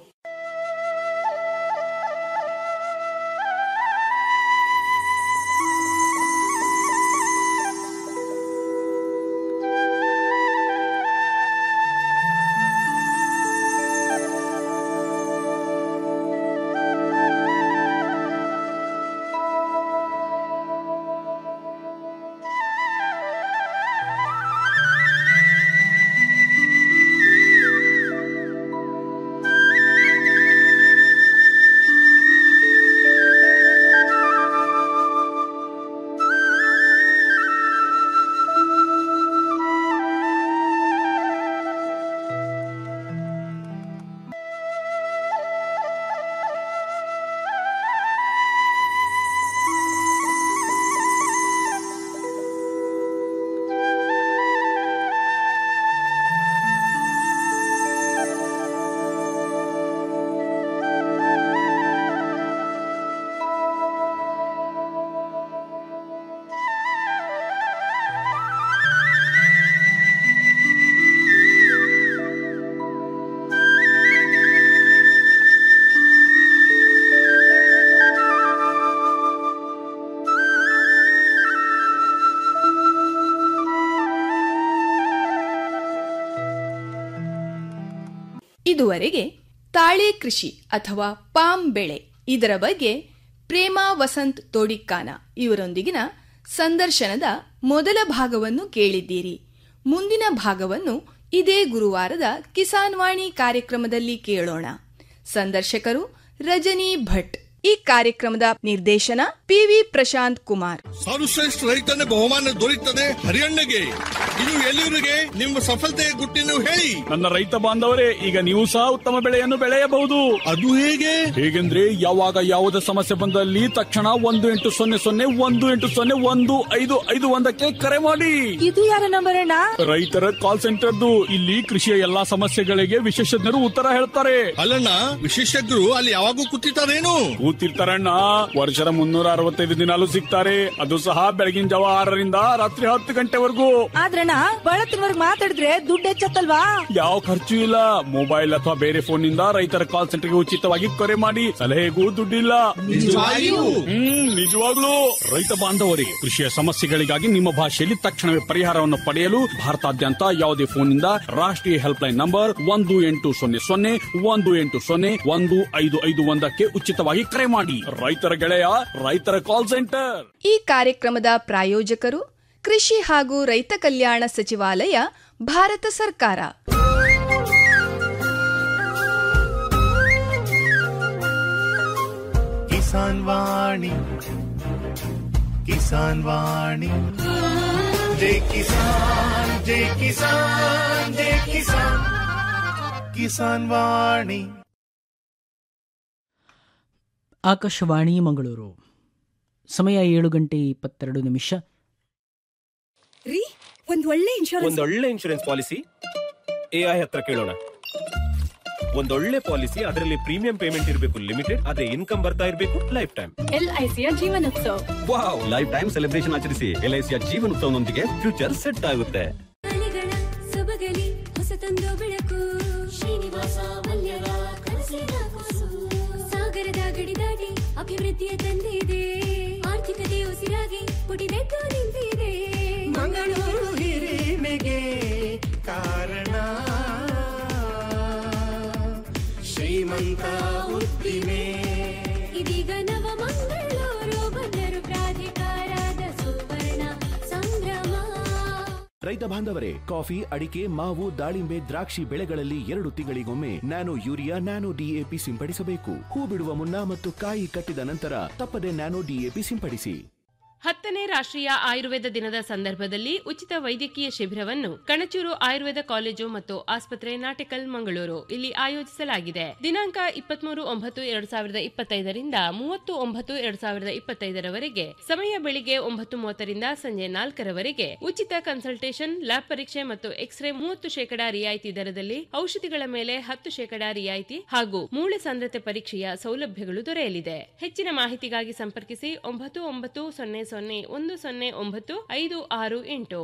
ಇದುವರೆಗೆ ತಾಳೆ ಕೃಷಿ ಅಥವಾ ಪಾಮ್ ಬೆಳೆ ಇದರ ಬಗ್ಗೆ ಪ್ರೇಮಾ ವಸಂತ್ ತೋಡಿಕ್ಕಾನ ಇವರೊಂದಿಗಿನ ಸಂದರ್ಶನದ ಮೊದಲ ಭಾಗವನ್ನು ಕೇಳಿದ್ದೀರಿ ಮುಂದಿನ ಭಾಗವನ್ನು ಇದೇ ಗುರುವಾರದ ಕಿಸಾನ್ ವಾಣಿ ಕಾರ್ಯಕ್ರಮದಲ್ಲಿ ಕೇಳೋಣ ಸಂದರ್ಶಕರು ರಜನಿ ಭಟ್ ಈ ಕಾರ್ಯಕ್ರಮದ ನಿರ್ದೇಶನ ಪಿವಿ ಪ್ರಶಾಂತ್ ಕುಮಾರ್ ಸರ್ವಶ್ರೇಷ್ಠ ರೈತನ ಬಹುಮಾನ ದೊರೆಯುತ್ತದೆ ಹರಿಯಣ್ಣಗೆ ಇದು ಎಲ್ಲಿವರಿಗೆ ನಿಮ್ಮ ಸಫಲತೆಯ ಗುಟ್ಟಿನ ಹೇಳಿ ನನ್ನ ರೈತ ಬಾಂಧವರೇ ಈಗ ನೀವು ಸಹ ಉತ್ತಮ ಬೆಳೆಯನ್ನು ಬೆಳೆಯಬಹುದು ಅದು ಹೇಗೆ ಹೇಗೆಂದ್ರೆ ಯಾವಾಗ ಯಾವುದೇ ಸಮಸ್ಯೆ ಬಂದಲ್ಲಿ ತಕ್ಷಣ ಒಂದು ಎಂಟು ಸೊನ್ನೆ ಸೊನ್ನೆ ಒಂದು ಎಂಟು ಸೊನ್ನೆ ಒಂದು ಐದು ಐದು ಒಂದಕ್ಕೆ ಕರೆ ಮಾಡಿ ಇದು ಯಾರ ನಂಬರ್ ಅಣ್ಣ ರೈತರ ಕಾಲ್ ಸೆಂಟರ್ದು ಇಲ್ಲಿ ಕೃಷಿಯ ಎಲ್ಲಾ ಸಮಸ್ಯೆಗಳಿಗೆ ವಿಶೇಷಜ್ಞರು ಉತ್ತರ ಹೇಳ್ತಾರೆ ಅಲ್ಲಣ್ಣ ವಿಶೇಷಜ್ಞರು ಅಲ್ಲಿ ಯಾವಾಗೂ ಕೂತಿರ್ತಾರೇನು ಕೂತಿರ್ತಾರಣ್ಣ ವರ್ಷದ ಮುನ್ನೂರ ಅರವತ್ತೈದು ದಿನಾಲು ಸಿಗ್ತಾರೆ ಅದು ಸಹ ಬೆಳಗಿನ ಜಾವ ಆರರಿಂದ ರಾತ್ರಿ ಹತ್ತು ಗಂಟೆವರೆಗೂ ಆದ್ರಣ್ಣ ಬಳತ್ತಿನವರ್ಗ್ ಮಾತಾಡಿದ್ರೆ ದುಡ್ಡು ಹೆಚ್ಚತ್ತಲ್ವಾ ಯಾವ ಖರ್ಚು ಇಲ್ಲ ಮೊಬೈಲ್ ಅಥವಾ ಬೇರೆ ಫೋನ್ ನಿಂದ ರೈತರ ಕಾಲ್ ಸೆಂಟರ್ಗೆ ಉಚಿತವಾಗಿ ಕರೆ ಮಾಡಿ ಸಲಹೆಗೂ ದುಡ್ಡಿಲ್ಲ ನಿಜವಾಗಿಯೂ? ಹ್ಮ್ ನಿಜವಾಗ್ಲೂ ರೈತ ಬಾಂಧವರಿಗೆ ಕೃಷಿಯ ಸಮಸ್ಯೆಗಳಿಗಾಗಿ ನಿಮ್ಮ ಭಾಷೆಯಲ್ಲಿ ತಕ್ಷಣವೇ ಪರಿಹಾರವನ್ನು ಪಡೆಯಲು ಭಾರತಾದ್ಯಂತ ಯಾವುದೇ ಫೋನ್ ನಿಂದ ರಾಷ್ಟ್ರೀಯ ಹೆಲ್ಪ್ ಲೈನ್ ನಂಬರ್ ಒಂದು ಎಂಟು ಸೊನ್ನೆ ಸೊನ್ನೆ ಒಂದು ಎಂಟು ಸೊನ್ನೆ ಒಂದು ಐದು ಐದು ಒಂದಕ್ಕೆ ಉಚಿತವಾಗಿ ಕರೆ ಮಾಡಿ ರೈತರ ಗೆಳೆಯ ರೈತರ ಕಾಲ್ ಸೆಂಟರ್ ಈ ಕಾರ್ಯಕ್ರಮದ ಪ್ರಾಯೋಜಕರು ಕೃಷಿ ಹಾಗೂ ರೈತ ಕಲ್ಯಾಣ ಸಚಿವಾಲಯ ಭಾರತ ಸರ್ಕಾರ ಕಿಸಾನ್ ವಾಣಿ ಕಿಸಾನ್ ವಾಣಿ ಜೈ ಕಿಸಾನ್ ಜೈ ಕಿಸಾನ್ ಜೈ ಕಿಸಾನ್ ಕಿಸಾನ್ ವಾಣಿ ಆಕಾಶವಾಣಿ ಮಂಗಳೂರು ಸಮಯ ಏಳು ಗಂಟೆ ಇಪ್ಪತ್ತೆರಡು ನಿಮಿಷ ರೀ ಒಂದ್ ಒಳ್ಳೆ ಇನ್ಶೂರೆನ್ಸ್ ಒಂದೊಳ್ಳೆ ಇನ್ಶೂರೆನ್ಸ್ ಪಾಲಿಸಿ ಎಐ ಹತ್ರ ಕೇಳೋಣ ಒಂದೊಳ್ಳೆ ಪಾಲಿಸಿ ಅದರಲ್ಲಿ ಪ್ರೀಮಿಯಂ ಪೇಮೆಂಟ್ ಇರಬೇಕು ಲಿಮಿಟೆಡ್ ಅದೇ ಇನ್ಕಮ್ ಬರ್ತಾ ಇರಬೇಕು ಲೈಫ್ ಟೈಮ್ ಎಲ್ಐಸಿಯ ಜೀವನೋತ್ಸವ ವಾವ್ ಲೈಫ್ ಟೈಮ್ ಸೆಲೆಬ್ರೇಷನ್ ಆಚರಿಸಿ ಎಲ್ಐಸಿಯ ಜೀವನೋತ್ಸವನೊಂದಿಗೆ ಫ್ಯೂಚರ್ ಸೆಟ್ ಆಗುತ್ತೆ ಮನೆಗಳ ಸೊಬಗಲಿ ಹೊಸತೊಂದು ಬೆಳಕು ಶ್ರೀನಿವಾಸ ಮಲ್ಯರ ಕನಸಿನ ಕೂಸು ಸಾಗರದ ಗಡಿ ದಾಟಿ ಅಭಿವೃದ್ಧಿಯ ತಂದಿದೆ ಆರ್ಥಿಕತೆ ಉಸಿರಾಗಿ ಪುಟಿದೆದ್ದು ನಿಂತಿದೆ ಮಂಗಳೂರು ಹಿರಿಮೆಗೆ ಕಾರಣ ಶ್ರೀಮಂತ ಉದ್ದಿಮೆ ಇದೀಗ ನವ ಮಂಗಳೂರು ಬಂದರು ಪ್ರಾಧಿಕಾರದ ಸುವರ್ಣ ಸಂಭ್ರಮ ರೈತ ಬಾಂಧವರೇ ಕಾಫಿ ಅಡಿಕೆ ಮಾವು ದಾಳಿಂಬೆ ದ್ರಾಕ್ಷಿ ಬೆಳೆಗಳಲ್ಲಿ ಎರಡು ತಿಂಗಳಿಗೊಮ್ಮೆ ನ್ಯಾನೋ ಯೂರಿಯಾ ನ್ಯಾನೋ ಡಿಎಪಿ ಸಿಂಪಡಿಸಬೇಕು ಹೂ ಬಿಡುವ ಮುನ್ನ ಮತ್ತು ಕಾಯಿ ಕಟ್ಟಿದ ನಂತರ ತಪ್ಪದೆ ನ್ಯಾನೋ ಡಿಎಪಿ ಸಿಂಪಡಿಸಿ ಹತ್ತನೇ ರಾಷ್ಟ್ರೀಯ ಆಯುರ್ವೇದ ದಿನದ ಸಂದರ್ಭದಲ್ಲಿ ಉಚಿತ ವೈದ್ಯಕೀಯ ಶಿಬಿರವನ್ನು ಕಣಚೂರು ಆಯುರ್ವೇದ ಕಾಲೇಜು ಮತ್ತು ಆಸ್ಪತ್ರೆ ನಾಟಿಕಲ್ ಮಂಗಳೂರು ಇಲ್ಲಿ ಆಯೋಜಿಸಲಾಗಿದೆ ದಿನಾಂಕ ಇಪ್ಪತ್ಮೂರು ಒಂಬತ್ತು ಎರಡ್ ಸಾವಿರದ ಇಪ್ಪತ್ತೈದರಿಂದ ಮೂವತ್ತು ಒಂಬತ್ತು ಎರಡ್ ಸಾವಿರದ ಇಪ್ಪತ್ತೈದರವರೆಗೆ ಸಮಯ ಬೆಳಿಗ್ಗೆ ಒಂಬತ್ತು ಮೂವತ್ತರಿಂದ ಸಂಜೆ ನಾಲ್ಕರವರೆಗೆ ಉಚಿತ ಕನ್ಸಲ್ಟೇಷನ್ ಲ್ಯಾಬ್ ಪರೀಕ್ಷೆ ಮತ್ತು ಎಕ್ಸ್ರೇ ಮೂವತ್ತು ಶೇಕಡಾ ರಿಯಾಯಿತಿ ದರದಲ್ಲಿ ಔಷಧಿಗಳ ಮೇಲೆ ಹತ್ತು ಶೇಕಡಾ ರಿಯಾಯಿತಿ ಹಾಗೂ ಮೂಳೆ ಸಾಂದ್ರತೆ ಪರೀಕ್ಷೆಯ ಸೌಲಭ್ಯಗಳು ದೊರೆಯಲಿದೆ ಹೆಚ್ಚಿನ ಮಾಹಿತಿಗಾಗಿ ಸಂಪರ್ಕಿಸಿ ಒಂಬತ್ತು ಒಂಬತ್ತು ಸೊನ್ನೆ ಸೊನ್ನೆ ಒಂದು ಸೊನ್ನೆ ಒಂಬತ್ತು ಐದು ಆರು ಎಂಟು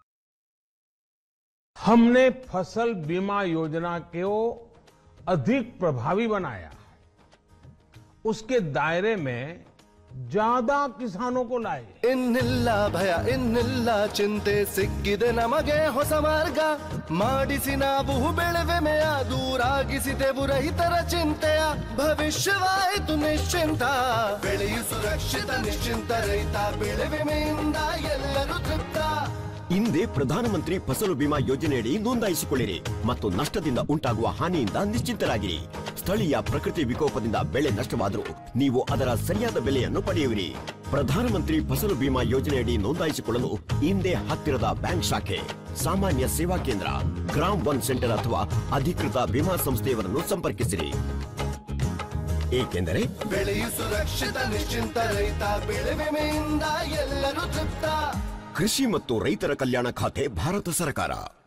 हमने फसल बीमा योजना को अधिक प्रभावी बनाया उसके दायरे में ज्यादा किसानों को लाए ಇನ್ನಿಲ್ಲ ಭಯ ಇನ್ನಿಲ್ಲ ಚಿಂತೆ ಸಿಕ್ಕಿದೆ ನಮಗೆ ಹೊಸ ಮಾರ್ಗ ಮಾಡಿಸಿ ನಾವು ಬೆಳೆವೆಮೆಯ ದೂರಾಗಿಸಿದೆವು ರೈತರ ಚಿಂತೆಯ ಭವಿಷ್ಯವಾಯಿತು ನಿಶ್ಚಿಂತ ಬೆಳೆಯು ಸುರಕ್ಷಿತ ನಿಶ್ಚಿಂತ ರೈತ ಬೆಳೆ ವಿಮೆಯಿಂದ ಎಲ್ಲರೂ ತೃಪ್ತ ಹಿಂದೆ ಪ್ರಧಾನಮಂತ್ರಿ ಫಸಲು ಬಿಮಾ ಯೋಜನೆಯಡಿ ನೋಂದಾಯಿಸಿಕೊಳ್ಳಿರಿ ಮತ್ತು ನಷ್ಟದಿಂದ ಉಂಟಾಗುವ ಹಾನಿಯಿಂದ ನಿಶ್ಚಿಂತರಾಗಿರಿ ಸ್ಥಳೀಯ ಪ್ರಕೃತಿ ವಿಕೋಪದಿಂದ ಬೆಳೆ ನಷ್ಟವಾದರೂ ನೀವು ಅದರ ಸರಿಯಾದ ಬೆಲೆಯನ್ನು ಪಡೆಯುವಿರಿ ಪ್ರಧಾನಮಂತ್ರಿ ಫಸಲು ಬಿಮಾ ಯೋಜನೆಯಡಿ ನೋಂದಾಯಿಸಿಕೊಳ್ಳಲು ಹಿಂದೆ ಹತ್ತಿರದ ಬ್ಯಾಂಕ್ ಶಾಖೆ ಸಾಮಾನ್ಯ ಸೇವಾ ಕೇಂದ್ರ ಗ್ರಾಮ್ ಒನ್ ಸೆಂಟರ್ ಅಥವಾ ಅಧಿಕೃತ ವಿಮಾ ಸಂಸ್ಥೆಯವರನ್ನು ಸಂಪರ್ಕಿಸಿರಿ ಏಕೆಂದರೆ ಬೆಳೆಯು ಸುರಕ್ಷಿತ ನಿಶ್ಚಿಂತ ರೈತ ಬೆಳೆ ವಿಮೆಯಿಂದ ಎಲ್ಲರೂ ತೃಪ್ತ ಕೃಷಿ ಮತ್ತು ರೈತರ ಕಲ್ಯಾಣ ಖಾತೆ ಭಾರತ ಸರ್ಕಾರ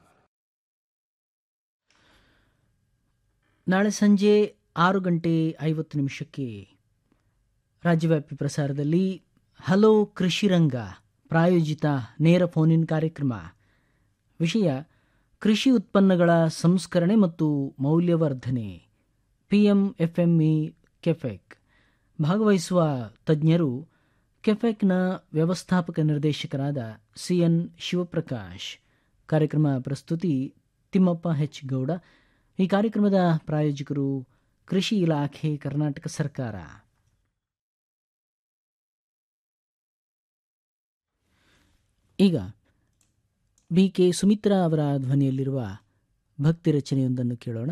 ನಾಳೆ ಸಂಜೆ ಆರು ಗಂಟೆ ಐವತ್ತು ನಿಮಿಷಕ್ಕೆ ರಾಜ್ಯವ್ಯಾಪಿ ಪ್ರಸಾರದಲ್ಲಿ ಹಲೋ ಕೃಷಿರಂಗ ಪ್ರಾಯೋಜಿತ ನೇರ ಫೋನ್ ಇನ್ ಕಾರ್ಯಕ್ರಮ ವಿಷಯ ಕೃಷಿ ಉತ್ಪನ್ನಗಳ ಸಂಸ್ಕರಣೆ ಮತ್ತು ಮೌಲ್ಯವರ್ಧನೆ ಪಿಎಂ ಎಫ್ಎಂಇ ಕೆಫೆಕ್ ಭಾಗವಹಿಸುವ ತಜ್ಞರು ಕೆಫೆಕ್ನ ವ್ಯವಸ್ಥಾಪಕ ನಿರ್ದೇಶಕರಾದ ಸಿಎನ್ ಶಿವಪ್ರಕಾಶ್ ಕಾರ್ಯಕ್ರಮ ಪ್ರಸ್ತುತಿ ತಿಮ್ಮಪ್ಪ ಹೆಚ್ ಗೌಡ ಈ ಕಾರ್ಯಕ್ರಮದ ಪ್ರಾಯೋಜಕರು ಕೃಷಿ ಇಲಾಖೆ ಕರ್ನಾಟಕ ಸರ್ಕಾರ ಈಗ ಬಿ ಕೆ ಸುಮಿತ್ರಾ ಅವರ ಧ್ವನಿಯಲ್ಲಿರುವ ಭಕ್ತಿ ರಚನೆಯೊಂದನ್ನು ಕೇಳೋಣ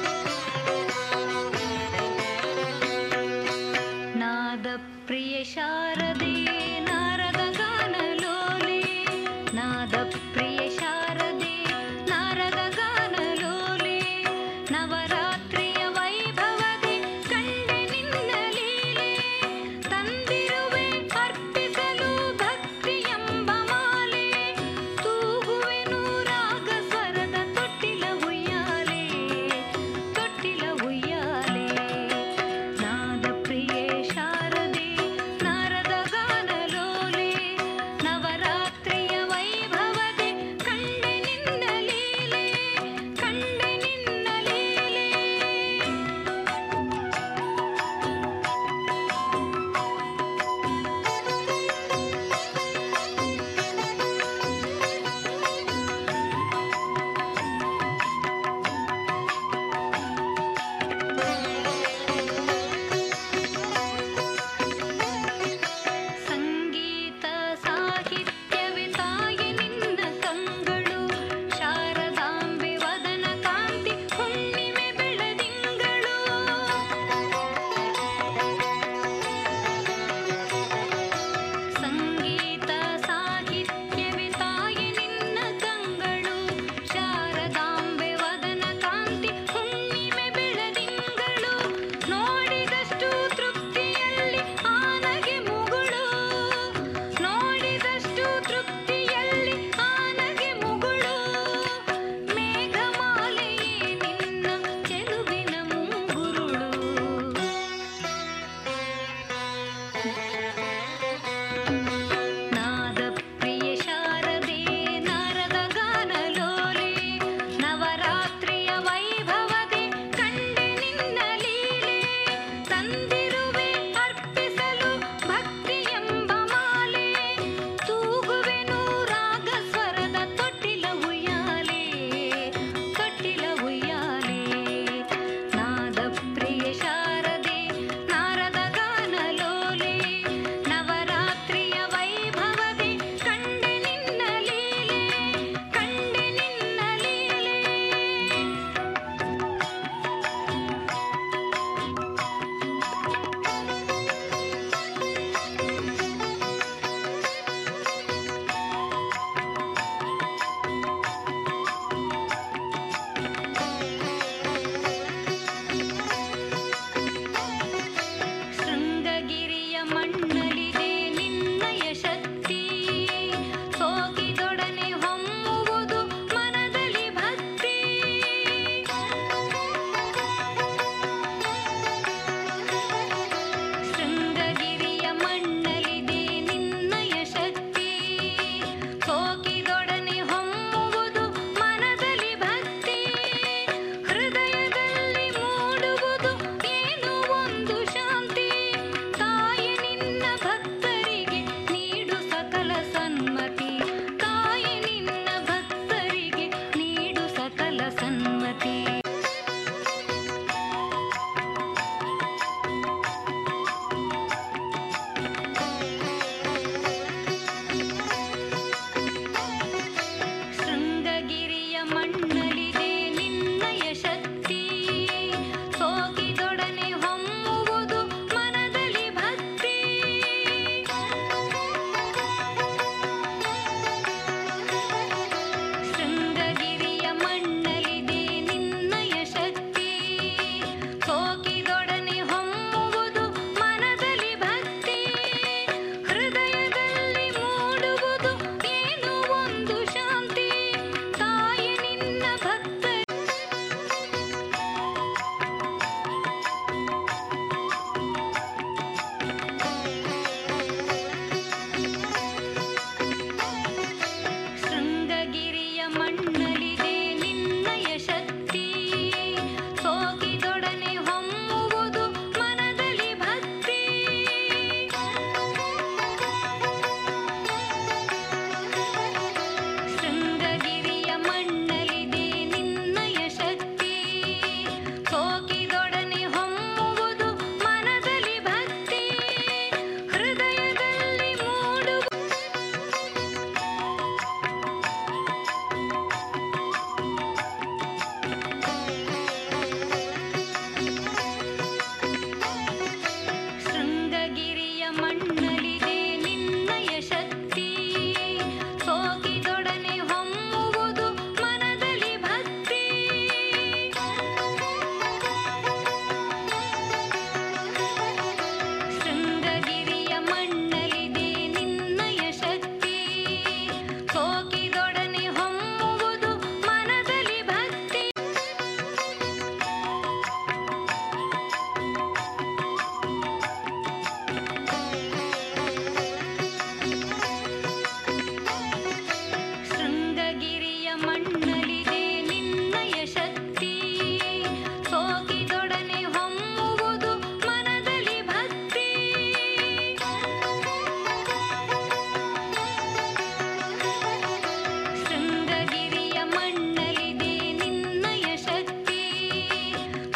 नादप्रियशा